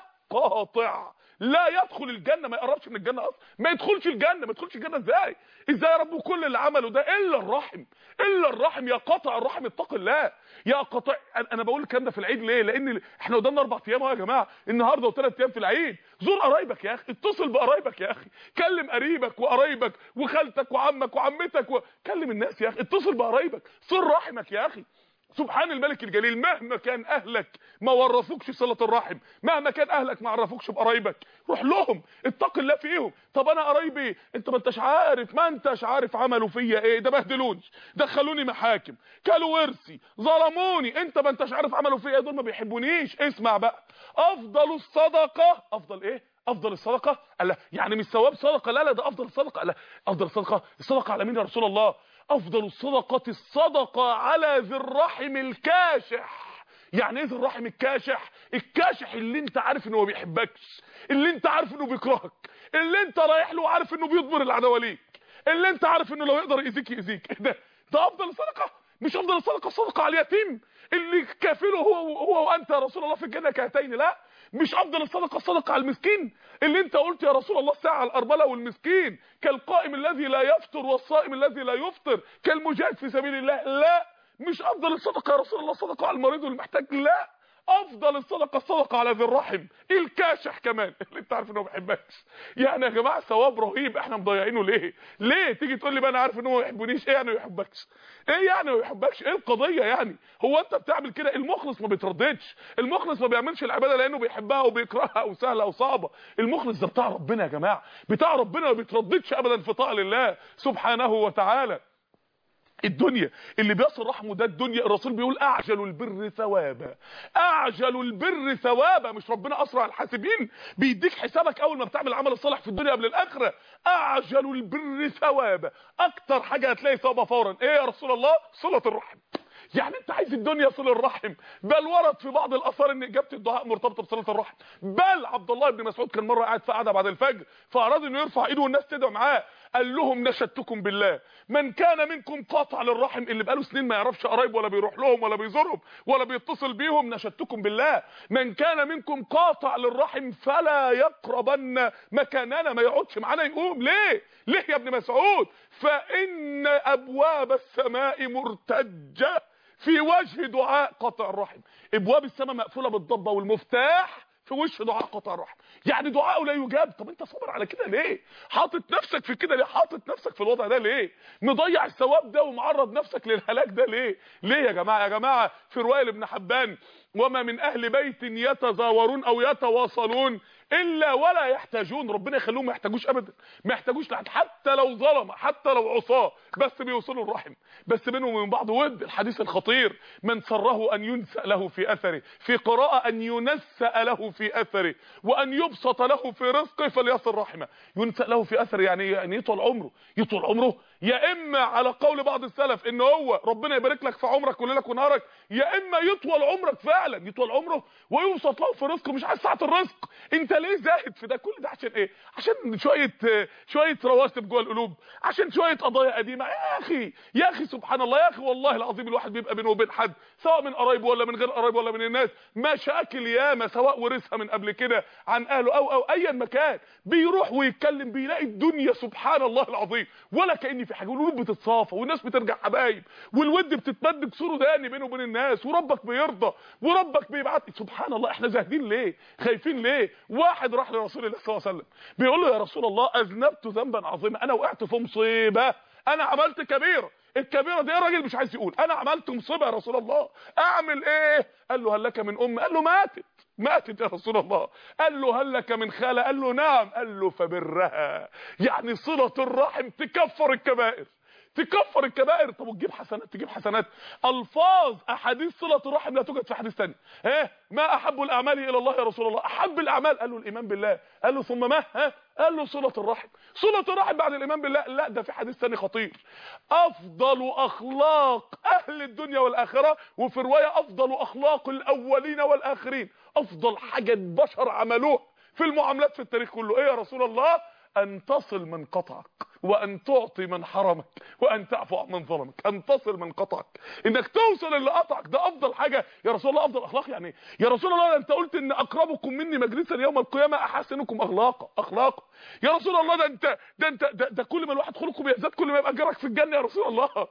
قاطع لا يدخل الجنه ما يقربش من الجنه اصلا ما يدخلش الجنه ما يدخلش الجنه ازاي ازاي يا رب كل اللي عمله ده الا الرحم الا الرحم يا قطع الرحم اتق الله يا قطع انا بقول الكلام ده في العيد ليه لان احنا قدامنا اربع ايام يا جماعه النهارده وثلاث ايام في العيد زور قرايبك يا اخي اتصل بقرايبك يا اخي كلم قريبك وقرايبك وخالتك وعمك وعمتك و... كلم الناس يا اخي اتصل بقرايبك صل رحمك يا اخي سبحان الملك الجليل مهما كان اهلك ما ورثوكش صله الرحم مهما كان اهلك ما عرفوكش بقرايبك روح لهم اتق الله فيهم طب انا قرايبي انت ما انتش عارف ما انتش عارف عملوا فيا ايه ده بهدلوني دخلوني محاكم كلوا ورثي ظلموني انت ما انتش عارف عملوا فيا ايه دول ما بيحبونيش اسمع بقى افضل الصدقه افضل ايه افضل الصدقه قال يعني مش ثواب صدقه لا لا ده افضل الصدقه قال افضل الصدقه الصدقه على مين يا رسول الله افضل الصدقه الصدقه على ذي الرحم الكاشح يعني ايه ذي الرحم الكاشح الكاشح اللي انت عارف انه ما بيحبكش اللي انت عارف انه بيكرهك اللي انت رايح له وعارف انه بيضمر العداوه ليك اللي انت عارف انه لو يقدر يأذيك يأذيك ايه ده ده افضل الصدقه مش افضل الصدقه الصدقه على اليتيم اللي كافله هو هو وانت يا رسول الله في الجنه كهاتين لا مش افضل الصدقه الصدقه على المسكين اللي انت قلت يا رسول الله الساعه على الارمله والمسكين كالقائم الذي لا يفطر والصائم الذي لا يفطر كالمجاهد في سبيل الله لا مش افضل الصدقه يا رسول الله الصدقه على المريض والمحتاج لا افضل الصدقه الصدقه على ذي الرحم الكاشح كمان اللي انت عارف انه ما بيحبكش يعني يا جماعه ثواب رهيب احنا مضيعينه ليه ليه تيجي تقول لي بقى انا عارف ان هو ما يحبونيش ايه يعني ما يحبكش ايه يعني ما يحبكش ايه القضيه يعني هو انت بتعمل كده المخلص ما بيترددش المخلص ما بيعملش العباده لانه بيحبها وبيكرهها او سهله او صعبه المخلص ده بتاع ربنا يا جماعه بتاع ربنا ما بيترددش ابدا في طاعه لله سبحانه وتعالى الدنيا اللي بيصل رحمه ده الدنيا الرسول بيقول اعجل البر ثوابا اعجل البر ثوابا مش ربنا اسرع الحاسبين بيديك حسابك اول ما بتعمل العمل الصالح في الدنيا قبل الاخره اعجل البر ثوابا اكتر حاجه هتلاقي ثوابها فورا ايه يا رسول الله صله الرحم يعني انت عايز الدنيا صل الرحم بل ورد في بعض الاثار ان اجابه الدعاء مرتبطه بصله الرحم بل عبد الله بن مسعود كان مره قاعد في قعده بعد الفجر فاراد انه يرفع ايده والناس تدعو معاه قال لهم نشدتكم بالله من كان منكم قاطع للرحم اللي بقاله سنين ما يعرفش قرايب ولا بيروح لهم ولا بيزورهم ولا بيتصل بيهم نشدتكم بالله من كان منكم قاطع للرحم فلا يقربن مكاننا ما يقعدش معانا يقوم ليه ليه يا ابن مسعود فان ابواب السماء مرتجه في وجه دعاء قطع الرحم ابواب السماء مقفوله بالضبه والمفتاح في وش دعاء قطع الرحم يعني دعاءه لا يجاب طب انت صابر على كده ليه حاطط نفسك في كده ليه حاطط نفسك في الوضع ده ليه مضيع الثواب ده ومعرض نفسك للهلاك ده ليه ليه يا جماعه يا جماعه في روايه لابن حبان وما من اهل بيت يتزاورون او يتواصلون الا ولا يحتاجون ربنا يخليهم ما يحتاجوش ابدا ما يحتاجوش لحد حتى لو ظلم حتى لو عصاه بس بيوصلوا الرحم بس بينهم وبين بعض ود الحديث الخطير من سره ان ينسأ له في اثره في قراءه ان ينسأ له في اثره وان يبسط له في رزقه فليصل رحمه ينسأ له في اثره يعني يعني يطول عمره يطول عمره يا اما على قول بعض السلف ان هو ربنا يبارك لك في عمرك وليلك ونهارك يا اما يطول عمرك فعلا يطول عمره ويبسط له في رزقه مش عايز ساعه الرزق انت ليه زاهد في ده كل ده عشان ايه عشان شويه شويه رواسب جوه القلوب عشان شويه قضايا قديمه يا اخي يا اخي سبحان الله يا اخي والله العظيم الواحد بيبقى بينه وبين حد سواء من قرايبه ولا من غير قرايبه ولا من الناس مشاكل ياما سواء ورثها من قبل كده عن اهله او او ايا مكان بيروح ويتكلم بيلاقي الدنيا سبحان الله العظيم ولا كاني في حاجه والقلوب بتتصافى والناس بترجع حبايب والود بتتمد بسور داني بينه وبين الناس وربك بيرضى وربك بيبعت سبحان الله احنا زاهدين ليه خايفين ليه واحد راح لرسول الله صلى الله عليه وسلم بيقول له يا رسول الله اذنبت ذنبا عظيما انا وقعت في مصيبه انا عملت كبيره الكبيره دي الراجل مش عايز يقول انا عملت مصيبه يا رسول الله اعمل ايه قال له هل لك من ام قال له ماتت ماتت يا رسول الله قال له هل لك من خاله قال له نعم قال له فبرها يعني صله الرحم تكفر الكبائر تكفر الكبائر طب وتجيب حسنات تجيب حسنات الفاظ احاديث صله الرحم لا توجد في حديث ثاني ايه ما احب الاعمال الى الله يا رسول الله احب الاعمال قال له الايمان بالله قال له ثم ما ها قال له صله الرحم صله الرحم بعد الايمان بالله لا ده في حديث ثاني خطير افضل اخلاق اهل الدنيا والاخره وفي روايه افضل اخلاق الاولين والاخرين افضل حاجه البشر عملوها في المعاملات في التاريخ كله ايه يا رسول الله ان تصل من قطعك وان تعطي من حرمك وان تعفو عن من ظلمك ان تصل من قطعك انك توصل اللي قطعك ده افضل حاجه يا رسول الله افضل اخلاق يعني يا رسول الله انت قلت ان اقربكم مني مجلسا يوم القيامه احسنكم اخلاقا اخلاقا يا رسول الله ده انت ده انت ده, ده كل ما الواحد خلقه بيزداد كل ما يبقى اجرك في الجنه يا رسول الله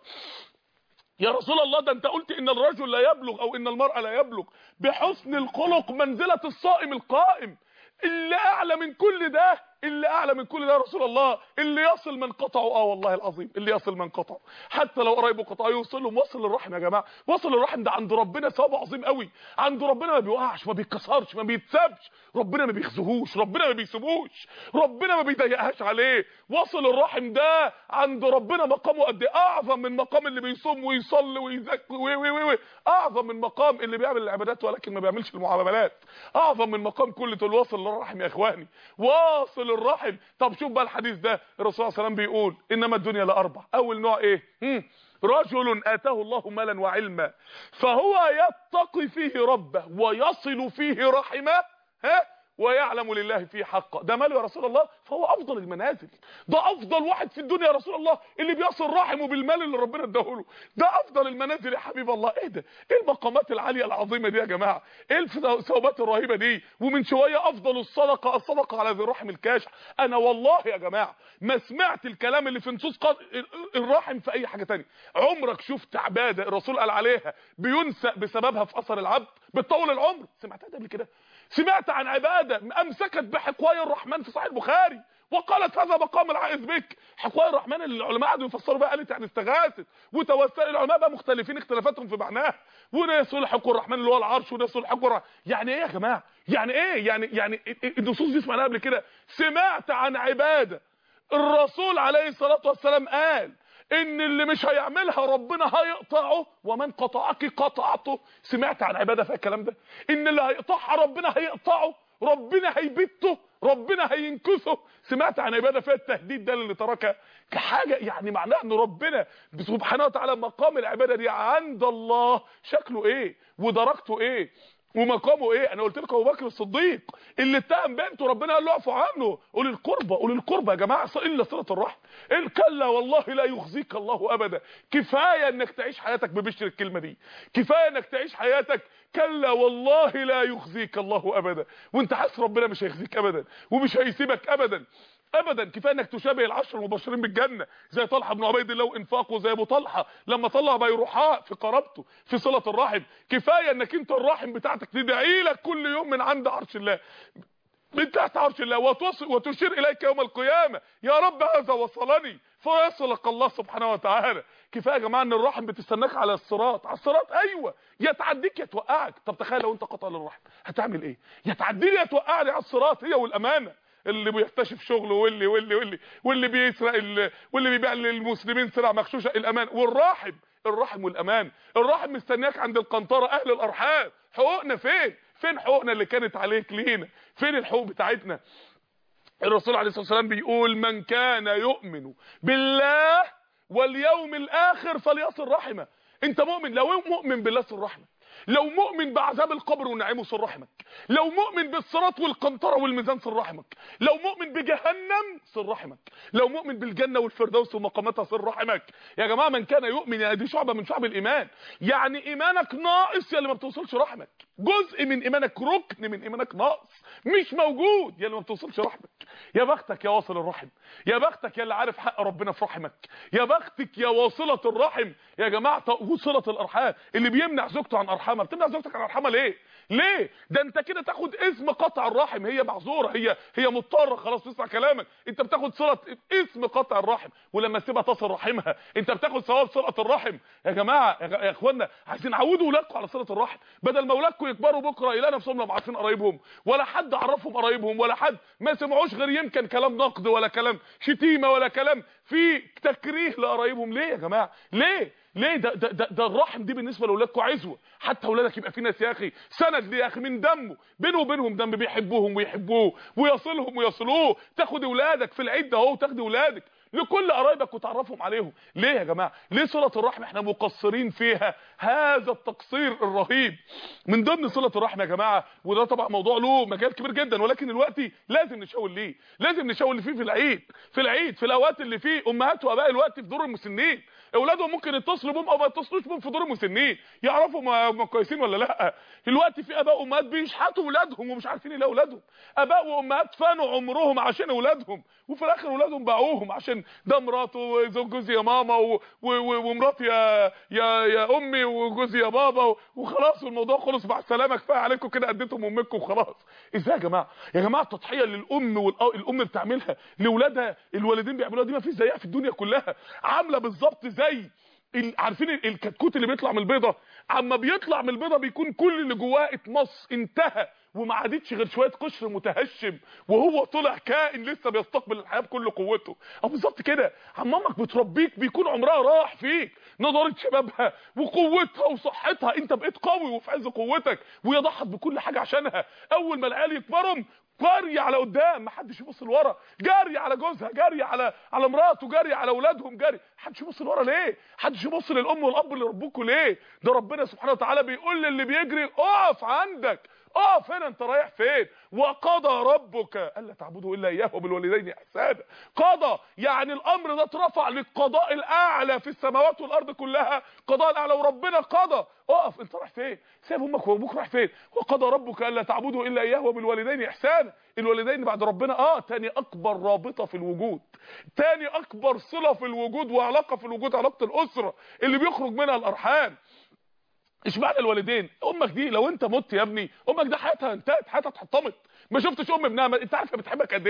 يا رسول الله ده انت قلت ان الرجل لا يبلغ او ان المرأة لا يبلغ بحسن الخلق منزلة الصائم القائم اللي اعلى من كل ده اللي اعلى من كل ده يا رسول الله اللي يصل من قطعه اه والله العظيم اللي يصل من قطعه حتى لو قرايبه قطعه يوصل لهم وصل الرحم يا جماعه وصل الرحم ده عند ربنا ثواب عظيم قوي عند ربنا ما بيوقعش ما بيتكسرش ما بيتسابش ربنا ما بيخزهوش ربنا ما بيسيبوش ربنا ما بيضيقهاش عليه وصل الرحم ده عند ربنا مقامه قد ايه اعظم من مقام اللي بيصوم ويصلي ويزكي وي وي وي اعظم من مقام اللي بيعمل العبادات ولكن ما بيعملش المعاملات اعظم من مقام كل دول واصل للرحم يا اخواني واصل الرحم طب شوف بقى الحديث ده الرسول صلى الله عليه وسلم بيقول انما الدنيا لاربع اول نوع ايه هم. رجل اتاه الله مالا وعلما فهو يتقي فيه ربه ويصل فيه رحمه ها ويعلم لله فيه حقا ده ماله يا رسول الله فهو افضل المنازل ده افضل واحد في الدنيا يا رسول الله اللي بيصل رحمه بالمال اللي ربنا اداهوله ده افضل المنازل يا حبيب الله ايه ده ايه المقامات العاليه العظيمه دي يا جماعه ايه الثوابات الرهيبه دي ومن شويه افضل الصدقه الصدقه على ذي الرحم الكاشح انا والله يا جماعه ما سمعت الكلام اللي في نصوص قد... الرحم في اي حاجه تانية عمرك شفت عباده الرسول قال عليها بينسى بسببها في اثر العبد بتطول العمر سمعتها قبل كده سمعت عن عبادة امسكت بحقواي الرحمن في صحيح البخاري وقالت هذا مقام العائذ بك حقواي الرحمن اللي العلماء قعدوا يفسروا بقى قالت يعني استغاثت وتوسل العلماء بقى مختلفين اختلافاتهم في معناها وناس يلحقوا الرحمن اللي هو العرش وناس يلحقوا الرحمن يعني ايه يا جماعه يعني ايه يعني يعني النصوص دي سمعناها قبل كده سمعت عن عباده الرسول عليه الصلاه والسلام قال ان اللي مش هيعملها ربنا هيقطعه ومن قطعك قطعته سمعت عن عباده في الكلام ده ان اللي هيقطعها ربنا هيقطعه ربنا هيبته ربنا هينكسه سمعت عن عباده فيها التهديد ده اللي تركها كحاجه يعني معناها ان ربنا سبحانه وتعالى مقام العباده دي عند الله شكله ايه ودرجته ايه ومقامه ايه انا قلت لكم ابو بكر الصديق اللي اتهم بنته ربنا قال له اعفوا عنه قول القربه قول القربه يا جماعه الا صله الرحم إن كلا والله لا يخزيك الله ابدا كفايه انك تعيش حياتك ببشر الكلمه دي كفايه انك تعيش حياتك كلا والله لا يخزيك الله ابدا وانت حاسس ربنا مش هيخزيك ابدا ومش هيسيبك ابدا ابدا كفايه انك تشابه العشر المبشرين بالجنه زي طلحه بن عبيد الله وانفاقه زي ابو طلحه لما طلع بيروحاء في قرابته في صله الرحم كفايه انك انت الرحم بتاعتك تدعي لك كل يوم من عند عرش الله من تحت عرش الله وتصل وتشير اليك يوم القيامه يا رب هذا وصلني فيصلك الله سبحانه وتعالى كفايه يا جماعه ان الرحم بتستناك على الصراط على الصراط ايوه يا تعديك يا توقعك طب تخيل لو انت قطع للرحم هتعمل ايه يا تعديني يا توقعني على الصراط هي والامانه اللي بيكتشف شغله واللي واللي واللي واللي بيسرق ال- واللي بيبيع للمسلمين سلع مغشوشه الامان والراحم الرحم والامان الرحم مستنياك عند القنطره اهل الارحام حقوقنا فين فين حقوقنا اللي كانت عليك لينا فين الحقوق بتاعتنا الرسول عليه الصلاه والسلام بيقول من كان يؤمن بالله واليوم الاخر فليصل رحمه انت مؤمن لو مؤمن بالله صل رحمه لو مؤمن بعذاب القبر ونعيمه صل رحمك لو مؤمن بالصراط والقنطره والميزان صل رحمك لو مؤمن بجهنم صل رحمك لو مؤمن بالجنه والفردوس ومقاماتها صل رحمك يا جماعه من كان يؤمن يعني دي شعبه من شعب الايمان يعني ايمانك ناقص يا اللي ما بتوصلش رحمك جزء من ايمانك ركن من ايمانك ناقص مش موجود يا اللي ما بتوصلش رحمك يا بختك يا واصل الرحم يا بختك يا اللي عارف حق ربنا في رحمك يا بختك يا واصله الرحم يا جماعه وصله الارحام اللي بيمنع زوجته عن ارحامها بتمنع زوجتك عن ارحامها ليه ليه ده انت كده تاخد اسم قطع الرحم هي معذوره هي هي مضطره خلاص تسمع كلامك انت بتاخد صله اسم قطع الرحم ولما تسيبها تصل رحمها انت بتاخد ثواب صله الرحم يا جماعه يا يا اخوانا عايزين عودوا ولادكم على صله الرحم بدل ما ولادكم يكبروا بكره يلاقوا نفسهم لا عارفين قرايبهم ولا حد عرفهم قرايبهم ولا حد ما سمعوش غير يمكن كلام نقد ولا كلام شتيمه ولا كلام في تكريه لقرايبهم ليه يا جماعه ليه ليه ده ده ده, ده الرحم دي بالنسبه لاولادكم عزوه حتى اولادك يبقى في ناس يا اخي سند ليه يا اخي من دمه بينه وبينهم دم بيحبوهم ويحبوه ويصلهم ويصلوه تاخد اولادك في العيد ده اهو تاخد اولادك لكل قرايبك وتعرفهم عليهم ليه يا جماعه ليه صله الرحم احنا مقصرين فيها هذا التقصير الرهيب من ضمن صله الرحم يا جماعه وده طبعا موضوع له مجال كبير جدا ولكن دلوقتي لازم نشاور ليه لازم نشاور اللي فيه في العيد في العيد في الاوقات اللي فيه امهات واباء الوقت في دور المسنين اولادهم ممكن يتصلوا بهم او ما يتصلوش بهم في دور المسنين يعرفوا ما ما كويسين ولا لا دلوقتي في اباء وامهات بيشحتوا اولادهم ومش عارفين يلاقوا اولادهم اباء وامهات فانوا عمرهم عشان اولادهم وفي الاخر اولادهم باعوهم عشان ده مراته وزوج جوزي يا ماما و- و- و- ومراتي يا يا يا امي وجوزي يا بابا وخلاص الموضوع خلص مع السلامه كفايه عليكم كده اديتهم امكم وخلاص ازاي يا جماعه يا جماعه التضحيه اللي الام والام بتعملها لاولادها الوالدين بيعملوها دي ما فيش زيها في الدنيا كلها عامله بالظبط زي ال- عارفين ال- الكتكوت اللي بيطلع من البيضه اما بيطلع من البيضه بيكون كل اللي جواه اتمص انتهى وما عادتش غير شويه قشر متهشم وهو طلع كائن لسه بيستقبل الحياه بكل قوته او بالظبط كده عمامك بتربيك بيكون عمرها راح فيك نضاره شبابها وقوتها وصحتها انت بقيت قوي وفي عز قوتك وهي ضحت بكل حاجه عشانها اول ما العيال يكبروا جري على قدام محدش يبص لورا جري على جوزها جري على على مراته جري على اولادهم جري محدش يبص لورا ليه محدش يبص للام والاب اللي ربوكوا ليه ده ربنا سبحانه وتعالى بيقول للي بيجري اقف عندك اقف هنا انت رايح فين وقضى ربك الا تعبدوا الا اياه وبالوالدين احسانا قضى يعني الامر ده اترفع للقضاء الاعلى في السماوات والارض كلها قضاء الاعلى وربنا قضى اقف انت رايح فين سيب امك وابوك رايح فين وقضى ربك الا تعبدوا الا اياه وبالوالدين احسانا الوالدين بعد ربنا اه تاني اكبر رابطه في الوجود تاني اكبر صله في الوجود وعلاقه في الوجود علاقه الاسره اللي بيخرج منها الارحام اشمعنى الوالدين امك دي لو انت مت يا ابني امك ده حياتها انتهت حياتها اتحطمت ما شفتش ام ابنها ما... انت عارفه بتحبك قد ايه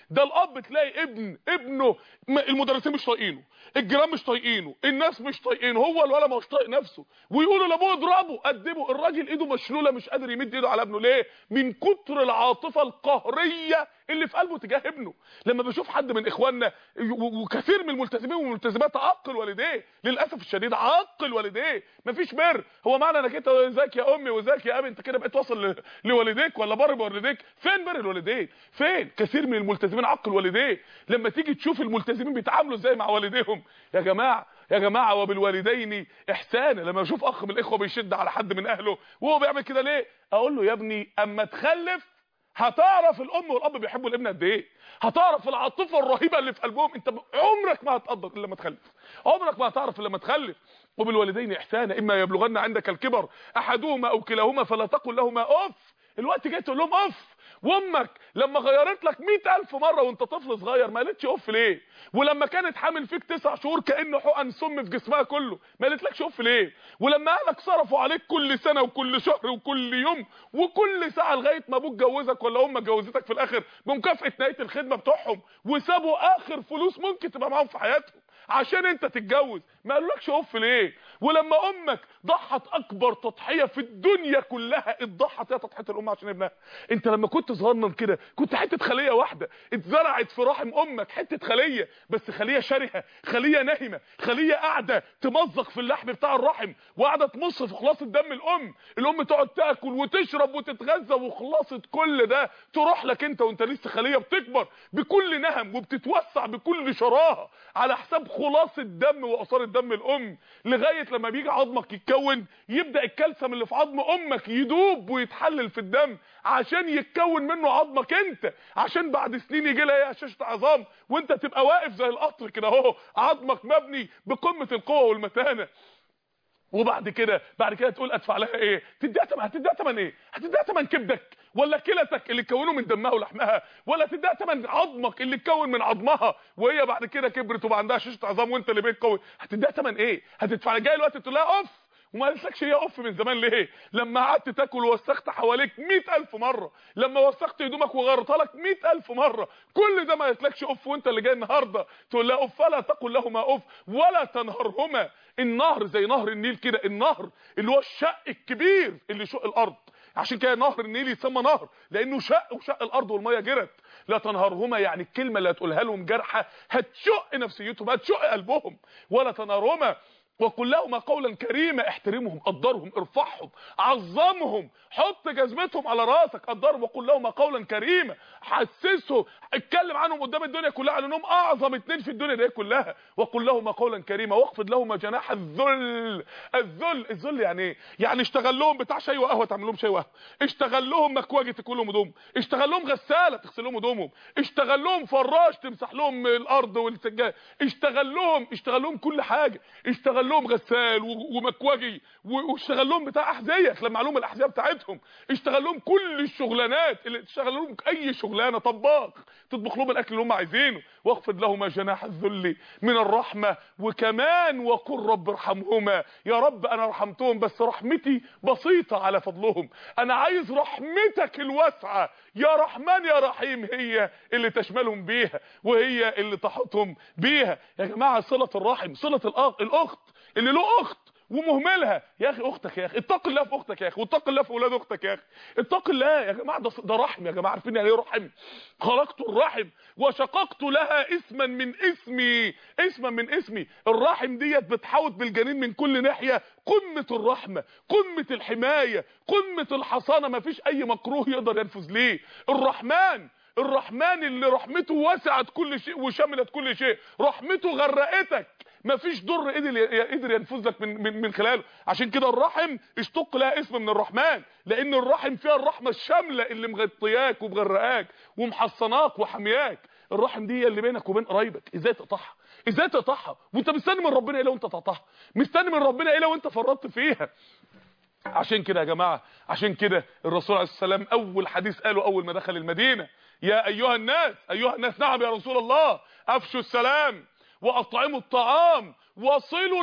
ده الاب تلاقي ابن ابنه م- المدرسين مش طايقينه الجيران مش طايقينه الناس مش طايقينه هو الولد مش طايق نفسه ويقولوا لابوه اضربه قدمه الراجل ايده مشلوله مش قادر يمد ايده على ابنه ليه من كتر العاطفه القهريه اللي في قلبه تجاه ابنه لما بشوف حد من اخواننا و- وكثير من الملتزمين والملتزمات عاقل والديه للاسف الشديد عاقل والديه مفيش بر هو معنى انك انت ازيك يا امي وازيك يا ابي انت كده بقيت واصل ل- لوالديك ولا بر بوالديك فين بر الوالدين فين كثير من الملتزمين عقل والديه لما تيجي تشوف الملتزمين بيتعاملوا ازاي مع والديهم يا جماعه يا جماعه وبالوالدين احسانا لما اشوف اخ من الاخوه بيشد على حد من اهله وهو بيعمل كده ليه اقول له يا ابني اما تخلف هتعرف الام والاب بيحبوا الابن قد ايه هتعرف العاطفه الرهيبه اللي في قلبهم انت ب- عمرك ما هتقدر الا لما تخلف عمرك ما هتعرف الا لما تخلف وبالوالدين احسانا اما يبلغن عندك الكبر احدهما او كلاهما فلا تقل لهما اف الوقت جاي تقول لهم اف وامك لما غيرت لك مئة الف مرة وانت طفل صغير ما قالتش اف ليه ولما كانت حامل فيك تسع شهور كأنه حقن سم في جسمها كله ما قالتلكش اف ليه ولما اهلك صرفوا عليك كل سنة وكل شهر وكل يوم وكل ساعة لغاية ما ابوك جوزك ولا امك جوزتك في الاخر بمكافأة نهاية الخدمة بتوعهم وسابوا اخر فلوس ممكن تبقى معاهم في حياتهم عشان انت تتجوز ما قالولكش اف ليه ولما امك ضحت اكبر تضحيه في الدنيا كلها اتضحت هي تضحيه الام عشان ابنها انت لما كنت صغنن كده كنت حته خليه واحده اتزرعت في رحم امك حته خليه بس خليه شرهه خليه ناهمه خليه قاعده تمزق في اللحم بتاع الرحم وقاعده تمص في خلاصه دم الام الام تقعد تاكل وتشرب وتتغذى وخلاصه كل ده تروح لك انت وانت لسه خليه بتكبر بكل نهم وبتتوسع بكل شراهه على حساب خلاصه دم واثار الدم الام لغايه لما بيجي عظمك يتكون يبدا الكالسيوم اللي في عظم امك يدوب ويتحلل في الدم عشان يتكون منه عظمك انت عشان بعد سنين يجي لها ايه هشاشه عظام وانت تبقى واقف زي القطر كده اهو عظمك مبني بقمه القوه والمتانه وبعد كده بعد كده تقول ادفع لها ايه تديها تمن هتديها تمن ايه هتديها تمن كبدك ولا كلتك اللي تكونه من دمها ولحمها ولا تديها تمن عظمك اللي تكون من عظمها وهي بعد كده كبرت وبقى عندها شاشه عظام وانت اللي بقيت قوي هتديها تمن ايه هتدفع جاي الوقت تقول لها اوف وما قالتلكش هي اوف من زمان ليه لما قعدت تاكل ووسخت حواليك مئة الف مره لما وسخت هدومك وغيرتها لك مئة الف مره كل ده ما قالتلكش اوف وانت اللي جاي النهارده تقول لها اوف فلا تقل لهما اوف ولا تنهرهما النهر زي نهر النيل كده النهر اللي هو الشق الكبير اللي شق الارض عشان كده نهر النيل يتسمى نهر لانه شق وشق الارض والميه جرت لا تنهرهما يعني الكلمه اللي هتقولها لهم جرحه هتشق نفسيتهم هتشق قلبهم ولا تنهرهما وقل لهما قولا كريما احترمهم قدرهم ارفعهم عظمهم حط جزمتهم على راسك قدرهم وقل لهما قولا كريما حسسهم اتكلم عنهم قدام الدنيا كلها على انهم اعظم اتنين في الدنيا دي كلها وقل لهما قولا كريما واخفض لهما جناح الذل الذل الذل يعني ايه يعني اشتغل لهم بتاع شاي وقهوه تعمل لهم شاي وقهوه اشتغل لهم مكواجي تكون لهم هدوم اشتغل لهم غساله تغسل لهم هدومهم اشتغل لهم فراش تمسح لهم الارض والسجاد اشتغل لهم اشتغل لهم كل حاجه اشتغل لهم غسال و- ومكواجي و- واشتغل لهم بتاع احذيه خلمع لهم الاحذيه بتاعتهم اشتغل لهم كل الشغلانات اللي تشتغل لهم اي شغلانه طباخ تطبخ لهم الاكل اللي هم عايزينه واخفض لهما جناح الذل من الرحمه وكمان وقل رب ارحمهما يا رب انا رحمتهم بس رحمتي بسيطه على فضلهم انا عايز رحمتك الواسعه يا رحمن يا رحيم هي اللي تشملهم بيها وهي اللي تحطهم بيها يا جماعه صله الرحم صله الأخ- الاخت اللي له اخت ومهملها يا اخي اختك يا اخي اتق الله في اختك يا اخي واتق الله في اولاد اختك يا اخي اتق الله يا جماعه ده ده رحم يا جماعه عارفين يعني ايه رحم خلقت الرحم وشققت لها اسما من اسمي اسما من اسمي الرحم ديت بتحوط بالجنين من كل ناحيه قمه الرحمه قمه الحمايه قمه الحصانه مفيش اي مكروه يقدر ينفذ ليه الرحمن الرحمن اللي رحمته وسعت كل شيء وشملت كل شيء رحمته غرقتك مفيش ضر قدر قدر ينفذ لك من من من خلاله عشان كده الرحم اشتق لها اسم من الرحمن لان الرحم فيها الرحمه الشامله اللي مغطياك ومغرقاك ومحصناك وحمياك الرحم دي اللي بينك وبين قرايبك ازاي تقطعها ازاي تقطعها وانت مستني من ربنا ايه لو انت تقطعها مستني من ربنا ايه لو انت فرطت فيها عشان كده يا جماعه عشان كده الرسول عليه السلام اول حديث قاله اول ما دخل المدينه يا ايها الناس ايها الناس نعم يا رسول الله افشوا السلام واطعموا الطعام وصلوا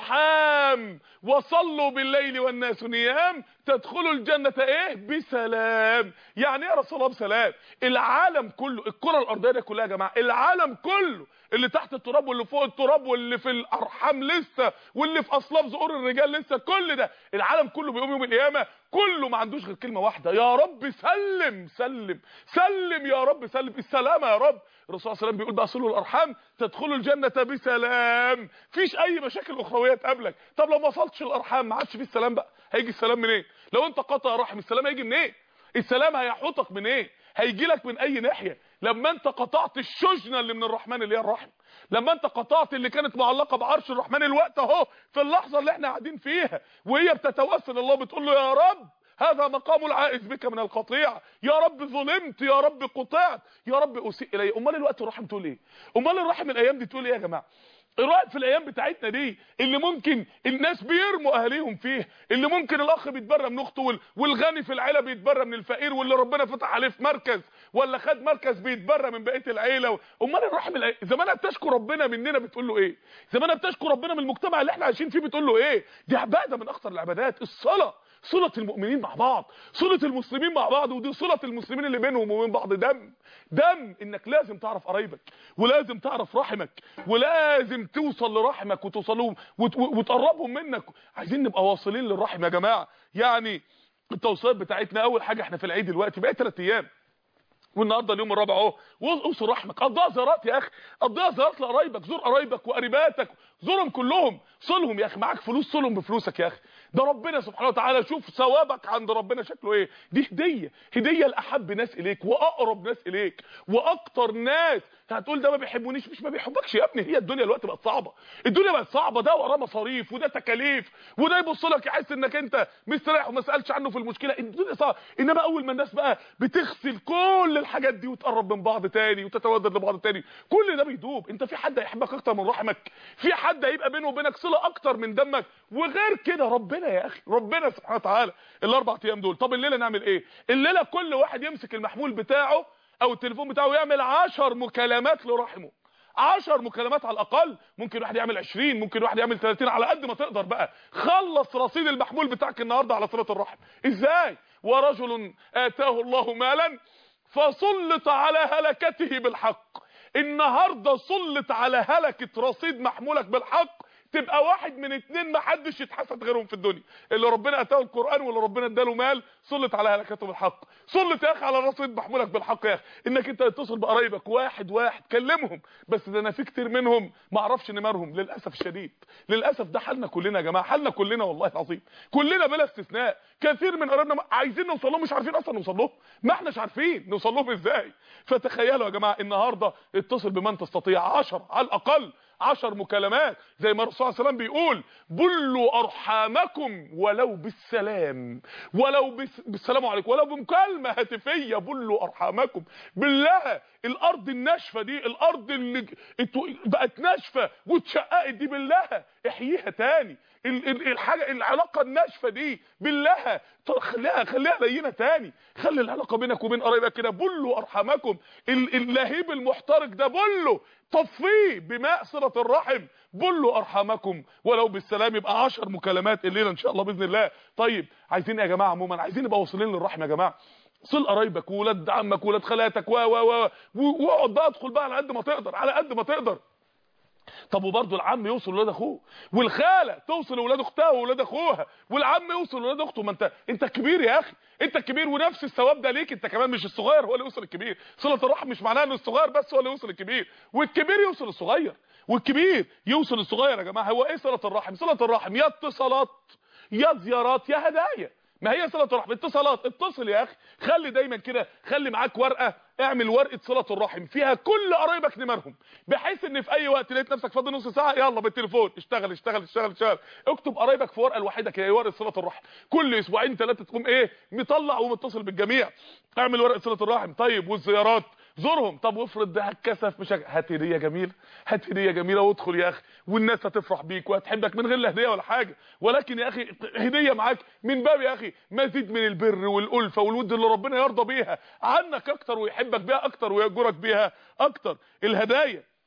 الارحام وصلوا بالليل والناس نيام تدخلوا الجنة ايه بسلام يعني ايه يا رسول الله بسلام العالم كله الكرة الارضية دي كلها يا جماعة العالم كله اللي تحت التراب واللي فوق التراب واللي في الارحام لسه واللي في اصلاف ظهور الرجال لسه كل ده العالم كله بيقوم يوم القيامه كله ما عندوش غير كلمه واحده يا رب سلم سلم سلم يا رب سلم السلامه يا رب الرسول صلى الله عليه وسلم بيقول بقى صلوا الارحام تدخلوا الجنه بسلام فيش اي مشاكل اخرويه تقابلك طب لو ما وصلتش الارحام ما عادش في السلام بقى هيجي السلام منين لو انت قاطع رحم السلام هيجي منين السلام هيحوطك من ايه هيجي لك من اي ناحيه لما انت قطعت الشجنه اللي من الرحمن اللي هي الرحم لما انت قطعت اللي كانت معلقه بعرش الرحمن الوقت اهو في اللحظه اللي احنا قاعدين فيها وهي بتتوسل الله بتقول له يا رب هذا مقام العائز بك من القطيع يا رب ظلمت يا رب قطعت يا رب اسيء الي امال الوقت الرحم تقول ايه امال الرحم الايام دي تقول ايه يا جماعه الوقت في الايام بتاعتنا دي اللي ممكن الناس بيرموا اهاليهم فيه اللي ممكن الاخ بيتبرى من اخته وال- والغني في العيله بيتبرى من الفقير واللي ربنا فتح عليه في مركز ولا خد مركز بيتبرى من بقيه العيله و- امال الرحم الأي... زمانها بتشكو ربنا مننا بتقول له ايه زمانها بتشكو ربنا من المجتمع اللي احنا عايشين فيه بتقول له ايه دي عباده من اخطر العبادات الصلاه صله المؤمنين مع بعض صله المسلمين مع بعض ودي صله المسلمين اللي بينهم وبين بعض دم دم انك لازم تعرف قرايبك ولازم تعرف رحمك ولازم توصل لرحمك وتوصل لهم وت- وتقربهم منك عايزين نبقى واصلين للرحم يا جماعه يعني التوصيات بتاعتنا اول حاجه احنا في العيد دلوقتي بقى 3 ايام والنهارده اليوم الرابع اهو واوصل رحمك قضاها زيارات يا اخي قضاها زيارات لقرايبك زور قرايبك وقريباتك زورهم كلهم صلهم يا اخي معاك فلوس صلهم بفلوسك يا اخي ده ربنا سبحانه وتعالى شوف ثوابك عند ربنا شكله ايه دي هديه هديه لاحب ناس اليك واقرب ناس اليك واكتر ناس هتقول ده ما بيحبونيش مش ما بيحبكش يا ابني هي الدنيا دلوقتي بقت صعبه الدنيا بقت صعبه ده وراه مصاريف وده تكاليف وده يبص لك يحس انك انت مستريح وما سالش عنه في المشكله الدنيا صعبه انما اول ما الناس بقى بتغسل كل الحاجات دي وتقرب من بعض تاني وتتودد لبعض تاني كل ده بيدوب انت في حد هيحبك اكتر من رحمك في حد هيبقى بينه وبينك صله اكتر من دمك وغير كده ربنا يا اخي ربنا سبحانه وتعالى الاربع ايام دول طب الليله نعمل ايه الليله كل واحد يمسك المحمول بتاعه او التليفون بتاعه يعمل عشر مكالمات لرحمه 10 مكالمات على الاقل ممكن واحد يعمل 20 ممكن واحد يعمل 30 على قد ما تقدر بقى خلص رصيد المحمول بتاعك النهارده على صله الرحم ازاي ورجل اتاه الله مالا فسلط على هلكته بالحق النهارده سلط على هلكه رصيد محمولك بالحق تبقى واحد من اتنين ما حدش يتحسد غيرهم في الدنيا اللي ربنا اتاه القران واللي ربنا اداله مال سلط على هلكته بالحق سلط يا اخي على رصيد محمولك بالحق يا اخي انك انت تتصل بقرايبك واحد واحد كلمهم بس ده انا في كتير منهم ما اعرفش نمرهم للاسف الشديد للاسف ده حالنا كلنا يا جماعه حالنا كلنا والله العظيم كلنا بلا استثناء كثير من قرايبنا عايزين نوصل لهم مش عارفين اصلا نوصل لهم ما احناش عارفين نوصل لهم ازاي فتخيلوا يا جماعه النهارده اتصل بمن تستطيع 10 على الاقل عشر مكالمات زي ما الرسول صلى الله عليه وسلم بيقول بلوا ارحامكم ولو بالسلام ولو بس بالسلام عليكم ولو بمكالمه هاتفيه بلوا ارحامكم بالله الارض الناشفه دي الارض اللي اتو- بقت ناشفه واتشققت دي بالله احييها تاني ال- ال- الحاجه العلاقه الناشفه دي بالله طب خليها خليها لينه تاني خلي العلاقه بينك وبين قرايبك كده بلوا ارحامكم ال- اللهيب المحترق ده بله طفيه بماء صله الرحم بلوا ارحامكم ولو بالسلام يبقى 10 مكالمات الليله ان شاء الله باذن الله طيب عايزين يا جماعه عموما عايزين نبقى واصلين للرحم يا جماعه صل قرايبك وولاد عمك وولاد خالاتك و و و واقعد بقى ادخل بقى على قد ما تقدر على قد ما تقدر طب وبرضه العم يوصل لولاد اخوه والخاله توصل لولاد اختها وولاد اخوها والعم يوصل لولاد اخته ما انت انت الكبير يا اخي انت الكبير ونفس الثواب ده ليك انت كمان مش الصغير هو اللي يوصل الكبير صله الرحم مش معناها ان الصغير بس هو اللي يوصل الكبير والكبير يوصل الصغير والكبير يوصل الصغير يا جماعه هو ايه صله الرحم صله الرحم يا اتصالات يا زيارات يا هدايا ما هي صله الرحم اتصالات اتصل يا اخي خلي دايما كده خلي معاك ورقه اعمل ورقه صله الرحم فيها كل قرايبك نمرهم بحيث ان في اي وقت لقيت نفسك فاضي نص ساعه يلا بالتليفون اشتغل اشتغل اشتغل اشتغل اكتب قرايبك في ورقه الوحيده كده ورقه صله الرحم كل اسبوعين ثلاثه تقوم ايه مطلع ومتصل بالجميع اعمل ورقه صله الرحم طيب والزيارات زورهم طب وافرض ده هتكسف مش هك- هات هديه جميله هات هديه جميله وادخل يا اخي والناس هتفرح بيك وهتحبك من غير لا هديه ولا حاجه ولكن يا اخي هديه معاك من باب يا اخي مزيد من البر والالفه والود اللي ربنا يرضى بيها عنك اكتر ويحبك بيها اكتر ويأجرك بيها اكتر الهدايا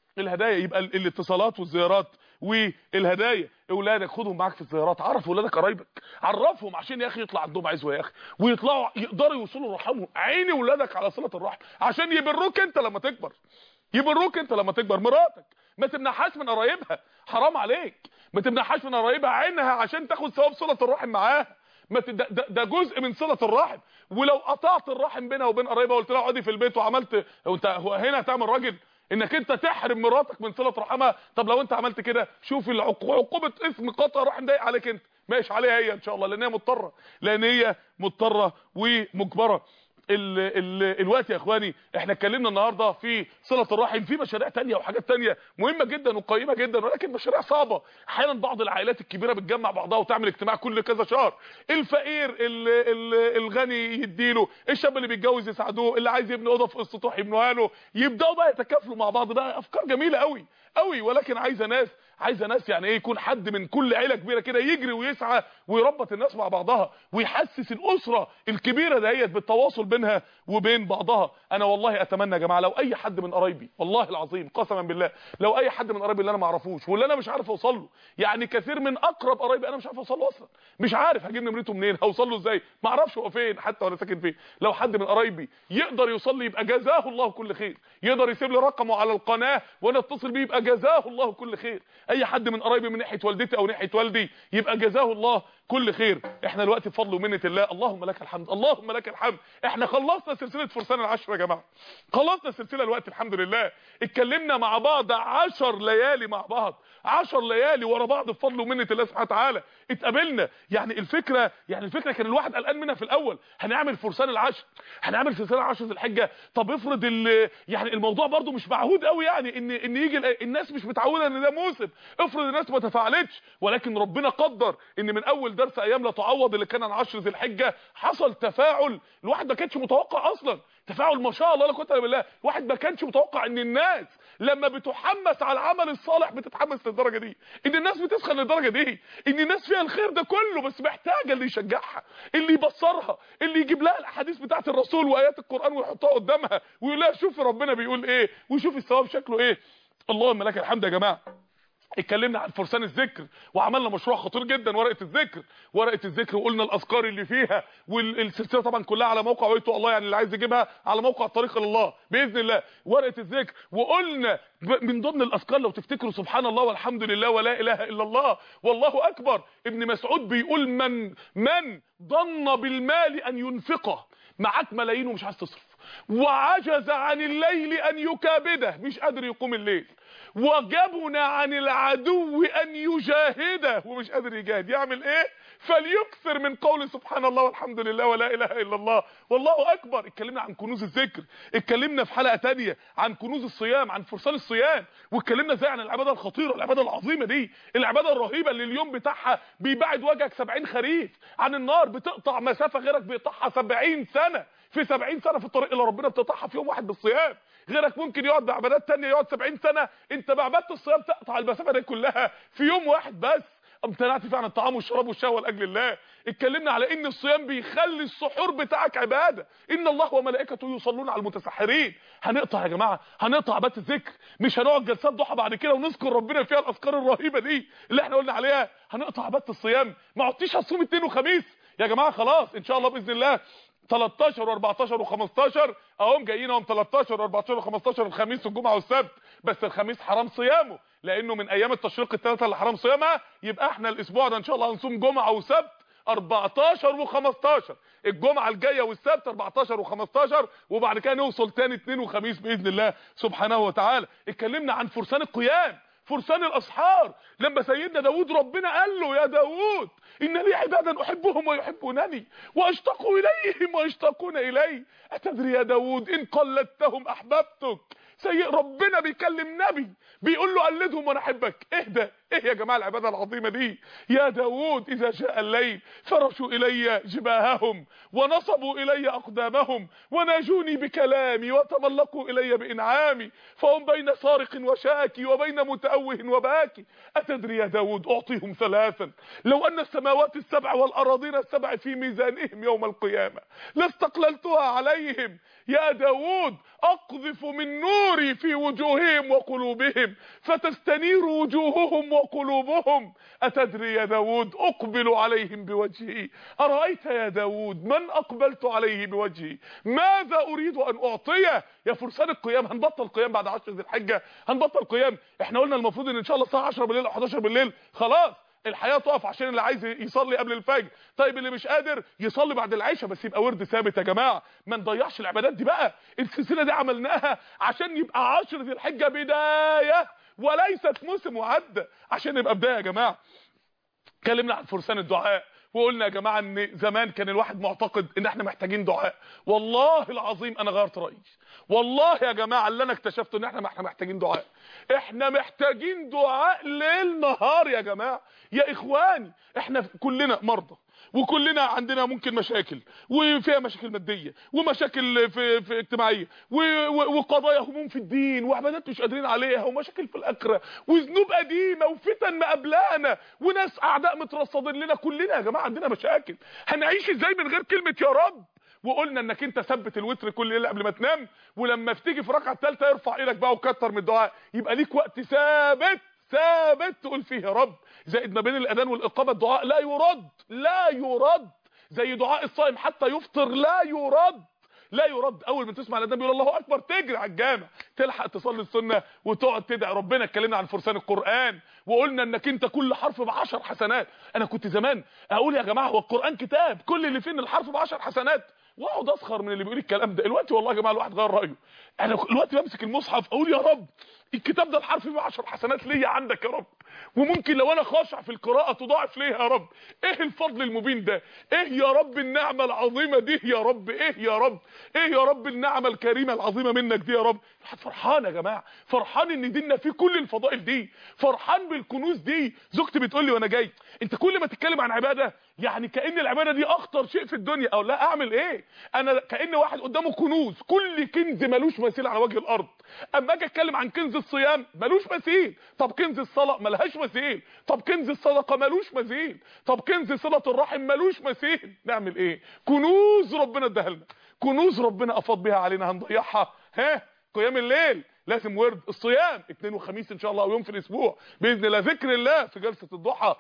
الهدايا يبقى ال- الاتصالات والزيارات والهدايا اولادك خدهم معاك في الزيارات عرف اولادك قرايبك عرفهم عشان يا اخي يطلع عندهم عزوه يا اخي ويطلعوا يقدروا يوصلوا لرحمهم عيني اولادك على صله الرحم عشان يبروك انت لما تكبر يبروك انت لما تكبر مراتك ما تمنعهاش من قرايبها حرام عليك ما تمنعهاش من قرايبها عينها عشان تاخد ثواب صله الرحم معاها ما ت- ده, ده, ده جزء من صله الرحم ولو قطعت الرحم بينها وبين قرايبها وقلت لها اقعدي في البيت وعملت وانت هو هنا هتعمل راجل انك انت تحرم مراتك من صله رحمها طب لو انت عملت كده شوف العقو- عقوبه اسم قطع رحم ده عليك انت ماشي عليها هي ان شاء الله لان هي مضطره لان هي مضطره ومجبره ال ال الوقت يا اخواني احنا اتكلمنا النهارده في صله الرحم في مشاريع تانية وحاجات تانية مهمه جدا وقيمه جدا ولكن مشاريع صعبه احيانا بعض العائلات الكبيره بتجمع بعضها وتعمل اجتماع كل كذا شهر الفقير ال ال الغني يديله الشاب اللي بيتجوز يساعدوه اللي عايز يبني اوضه في السطوح يبنوها له يبداوا بقى يتكافلوا مع بعض بقى افكار جميله قوي قوي ولكن عايزه ناس عايزه ناس يعني ايه يكون حد من كل عيله كبيره كده يجري ويسعى ويربط الناس مع بعضها ويحسس الاسره الكبيره ديت بالتواصل بينها وبين بعضها انا والله اتمنى يا جماعه لو اي حد من قرايبي والله العظيم قسما بالله لو اي حد من قرايبي اللي انا ما اعرفوش واللي انا مش عارف اوصل له يعني كثير من اقرب قرايبي انا مش عارف اوصل له اصلا مش عارف هجيب نمرته منين هوصل له ازاي ما اعرفش هو فين حتى ولا ساكن فين لو حد من قرايبي يقدر يوصل لي يبقى جزاه الله كل خير يقدر يسيب لي رقمه على القناه وانا اتصل بيه يبقى جزاه الله كل خير اي حد من قرايبي من ناحيه والدتي او ناحيه والدي يبقى جزاه الله كل خير احنا دلوقتي بفضل ومنه الله اللهم لك الحمد اللهم لك الحمد احنا خلصنا سلسله فرسان العشر يا جماعه خلصنا السلسله الوقت الحمد لله اتكلمنا مع بعض 10 ليالي مع بعض 10 ليالي ورا بعض بفضل ومنه الله سبحانه وتعالى اتقابلنا يعني الفكره يعني الفكره كان الواحد قلقان منها في الاول هنعمل فرسان العشر هنعمل سلسله 10 ذي الحجه طب افرض ال- يعني الموضوع برضو مش معهود قوي يعني ان ان يجي ال- الناس مش متعوده ان ده موسم افرض الناس ما تفاعلتش ولكن ربنا قدر ان من اول درس ايام لا تعوض اللي كان عن 10 ذي الحجه حصل تفاعل الواحد ما كانش متوقع اصلا تفاعل ما شاء الله لا قوه الا بالله الواحد ما كانش متوقع ان الناس لما بتحمس على العمل الصالح بتتحمس للدرجه دي ان الناس بتسخن للدرجه دي ان الناس فيها الخير ده كله بس محتاجه اللي يشجعها اللي يبصرها اللي يجيب لها الاحاديث بتاعه الرسول وايات القران ويحطها قدامها ويقول لها شوفي ربنا بيقول ايه وشوفي الثواب شكله ايه اللهم لك الحمد يا جماعه اتكلمنا عن فرسان الذكر وعملنا مشروع خطير جدا ورقه الذكر ورقه الذكر وقلنا الاذكار اللي فيها والسلسله طبعا كلها على موقع ويتو الله يعني اللي عايز يجيبها على موقع الطريق لله باذن الله ورقه الذكر وقلنا ب- من ضمن الاذكار لو تفتكروا سبحان الله والحمد لله ولا اله الا الله والله اكبر ابن مسعود بيقول من من ظن بالمال ان ينفقه معاك ملايين ومش عايز تصرف وعجز عن الليل ان يكابده مش قادر يقوم الليل وجبن عن العدو ان يجاهده ومش قادر يجاهد يعمل ايه فليكثر من قول سبحان الله والحمد لله ولا اله الا الله والله اكبر اتكلمنا عن كنوز الذكر اتكلمنا في حلقه تانية عن كنوز الصيام عن فرسان الصيام واتكلمنا ازاي عن العباده الخطيره العباده العظيمه دي العباده الرهيبه اللي اليوم بتاعها بيبعد وجهك 70 خريف عن النار بتقطع مسافه غيرك بيقطعها 70 سنه في 70 سنه في الطريق اللي ربنا بتقطعها في يوم واحد بالصيام غيرك ممكن يقعد بعبادات تانية يقعد 70 سنه انت بعباده الصيام تقطع المسافه دي كلها في يوم واحد بس امتنعت فيه عن الطعام والشراب والشهوه لاجل الله اتكلمنا على ان الصيام بيخلي السحور بتاعك عباده ان الله وملائكته يصلون على المتسحرين هنقطع يا جماعه هنقطع بات الذكر مش هنقعد جلسات ضحى بعد كده ونذكر ربنا فيها الاذكار الرهيبه دي اللي احنا قلنا عليها هنقطع بات الصيام ما عدتيش هتصوم اثنين وخميس يا جماعه خلاص ان شاء الله باذن الله 13 و14 و15 اهم جايين اهم 13 و14 و15 الخميس والجمعه والسبت بس الخميس حرام صيامه لانه من ايام التشريق الثلاثه اللي حرام صيامها يبقى احنا الاسبوع ده ان شاء الله هنصوم جمعه وسبت 14 و15 الجمعه الجايه والسبت 14 و15 وبعد كده نوصل تاني اثنين وخميس باذن الله سبحانه وتعالى اتكلمنا عن فرسان القيام فرسان الاسحار لما سيدنا داود ربنا قال له يا داود ان لي عبادا احبهم ويحبونني واشتاق اليهم ويشتاقون الي اتدري يا داود ان قلدتهم احببتك سيء ربنا بيكلم نبي بيقول له قلدهم وانا احبك اهدى ايه يا جماعه العباده العظيمه دي يا داوود اذا جاء الليل فرشوا الي جباههم ونصبوا الي اقدامهم وناجوني بكلامي وتملقوا الي بانعامي فهم بين سارق وشاكي وبين متأوه وباكي اتدري يا داوود اعطيهم ثلاثا لو ان السماوات السبع والأراضين السبع في ميزانهم يوم القيامة لاستقللتها عليهم يا داود أقذف من نوري في وجوههم وقلوبهم فتستنير وجوههم وقلوبهم أتدري يا داود أقبل عليهم بوجهي أرأيت يا داود من أقبلت عليه بوجهي ماذا أريد أن أعطيه يا فرسان القيام هنبطل قيام بعد عشر ذي الحجة هنبطل قيام احنا قلنا المفروض ان ان شاء الله الساعة 10 بالليل او 11 بالليل خلاص الحياه تقف عشان اللي عايز يصلي قبل الفجر طيب اللي مش قادر يصلي بعد العشاء بس يبقى ورد ثابت يا جماعه ما نضيعش العبادات دي بقى السلسله دي عملناها عشان يبقى 10 ذي الحجه بدايه وليست موسم وعدى عشان نبقى بدايه يا جماعه اتكلمنا عن فرسان الدعاء وقلنا يا جماعه ان زمان كان الواحد معتقد ان احنا محتاجين دعاء والله العظيم انا غيرت رايي والله يا جماعه اللي انا اكتشفته ان احنا احنا محتاجين دعاء احنا محتاجين دعاء ليل نهار يا جماعه يا اخواني احنا كلنا مرضى وكلنا عندنا ممكن مشاكل وفيها مشاكل ماديه ومشاكل في, في اجتماعيه وقضايا هموم في الدين وعبادات مش قادرين عليها ومشاكل في الاخره وذنوب قديمه وفتن مقابلانا وناس اعداء مترصدين لنا كلنا يا جماعه عندنا مشاكل هنعيش ازاي من غير كلمه يا رب وقلنا انك انت ثبت الوتر كل ليله قبل ما تنام ولما تيجي في الركعه الثالثه ارفع ايدك بقى وكتر من الدعاء يبقى ليك وقت ثابت ثابت تقول فيه يا رب زائد ما بين الاذان والاقامه الدعاء لا يرد لا يرد زي دعاء الصائم حتى يفطر لا يرد لا يرد اول ما تسمع الاذان بيقول الله اكبر تجري على الجامع تلحق تصلي السنه وتقعد تدعي ربنا اتكلمنا عن فرسان القران وقلنا انك انت كل حرف ب10 حسنات انا كنت زمان اقول يا جماعه هو القران كتاب كل اللي فيه ان الحرف ب10 حسنات واقعد اسخر من اللي بيقول الكلام ده دلوقتي والله يا جماعه الواحد غير رايه انا دلوقتي بمسك المصحف اقول يا رب الكتاب ده الحرف فيه 10 حسنات ليا عندك يا رب وممكن لو انا خاشع في القراءه تضاعف ليه يا رب ايه الفضل المبين ده ايه يا رب النعمه العظيمه دي يا رب ايه يا رب ايه يا رب النعمه الكريمه العظيمه منك دي يا رب الواحد فرحان يا جماعه فرحان ان ديننا فيه كل الفضائل دي فرحان بالكنوز دي زوجتي بتقول لي وانا جاي انت كل ما تتكلم عن عباده يعني كان العباده دي اخطر شيء في الدنيا او لا اعمل ايه انا كان واحد قدامه كنوز كل كنز ملوش مثيل على وجه الارض اما اجي اتكلم عن كنز الصيام ملوش مثيل طب كنز الصلاه ملهاش مثيل طب كنز الصدقه ملوش مثيل طب كنز صله الرحم ملوش مثيل نعمل ايه كنوز ربنا اداها لنا كنوز ربنا افاض بها علينا هنضيعها ها قيام الليل لازم ورد الصيام اثنين وخميس ان شاء الله او يوم في الاسبوع باذن الله ذكر الله في جلسه الضحى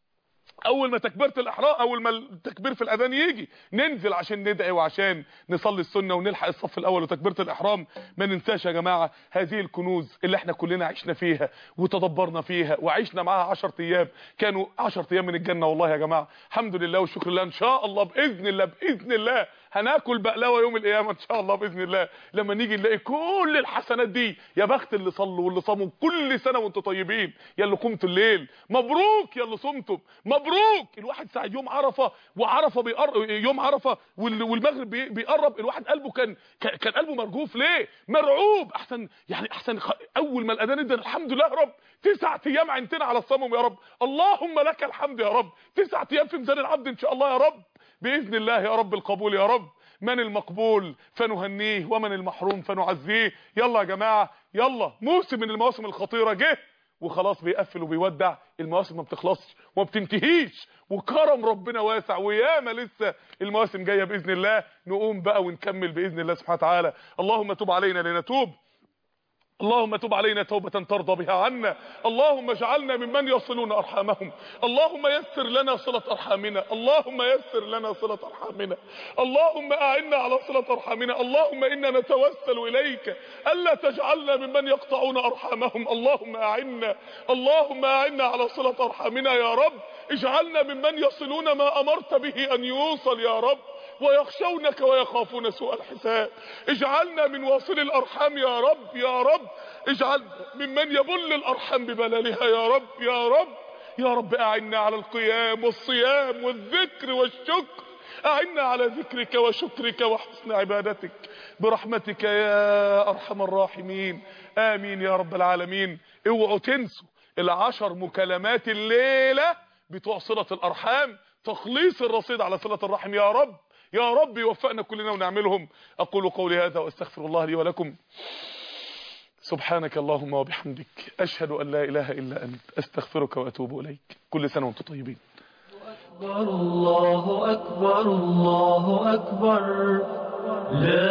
اول ما تكبيره الاحرام اول ما التكبير في الاذان يجي ننزل عشان ندعي وعشان نصلي السنه ونلحق الصف الاول وتكبيره الاحرام ما ننساش يا جماعه هذه الكنوز اللي احنا كلنا عشنا فيها وتدبرنا فيها وعشنا معاها 10 ايام كانوا 10 ايام من الجنه والله يا جماعه الحمد لله والشكر لله ان شاء الله باذن الله باذن الله هناكل بقلاوه يوم القيامه ان شاء الله باذن الله لما نيجي نلاقي كل الحسنات دي يا بخت اللي صلوا واللي صاموا كل سنه وانتم طيبين يا اللي قمتوا الليل مبروك يا اللي صمتم مبروك الواحد ساعه يوم عرفه وعرفه بيقر... يوم عرفه وال... والمغرب بي... بيقرب الواحد قلبه كان كان قلبه مرجوف ليه مرعوب احسن يعني احسن خ... اول ما الاذان ادى الحمد لله يا رب تسعة ايام عينتنا على الصمم يا رب اللهم لك الحمد يا رب تسعة ايام في ميزان العبد ان شاء الله يا رب باذن الله يا رب القبول يا رب من المقبول فنهنيه ومن المحروم فنعزيه يلا يا جماعه يلا موسم من المواسم الخطيره جه وخلاص بيقفل وبيودع المواسم ما بتخلصش وما بتنتهيش وكرم ربنا واسع وياما لسه المواسم جايه باذن الله نقوم بقى ونكمل باذن الله سبحانه وتعالى اللهم تب علينا لنتوب اللهم تب علينا توبة ترضى بها عنا اللهم اجعلنا ممن يصلون أرحامهم اللهم يسر لنا صلة أرحامنا اللهم يسر لنا صلة أرحامنا اللهم أعنا على صلة أرحامنا اللهم إنا نتوسل إليك ألا تجعلنا ممن يقطعون أرحامهم اللهم أعنا اللهم أعنا على صلة أرحامنا يا رب اجعلنا ممن يصلون ما أمرت به أن يوصل يا رب ويخشونك ويخافون سوء الحساب اجعلنا من واصل الارحام يا رب يا رب اجعلنا ممن يبل الارحام ببللها يا رب يا رب يا رب اعنا على القيام والصيام والذكر والشكر اعنا على ذكرك وشكرك وحسن عبادتك برحمتك يا ارحم الراحمين امين يا رب العالمين اوعوا تنسوا العشر مكالمات الليلة بتوع صلة الأرحام تخليص الرصيد على صلة الرحم يا رب يا رب يوفقنا كلنا ونعملهم أقول قولي هذا وأستغفر الله لي ولكم سبحانك اللهم وبحمدك أشهد أن لا إله إلا أنت أستغفرك وأتوب إليك كل سنة وأنتم طيبين أكبر الله أكبر الله أكبر لا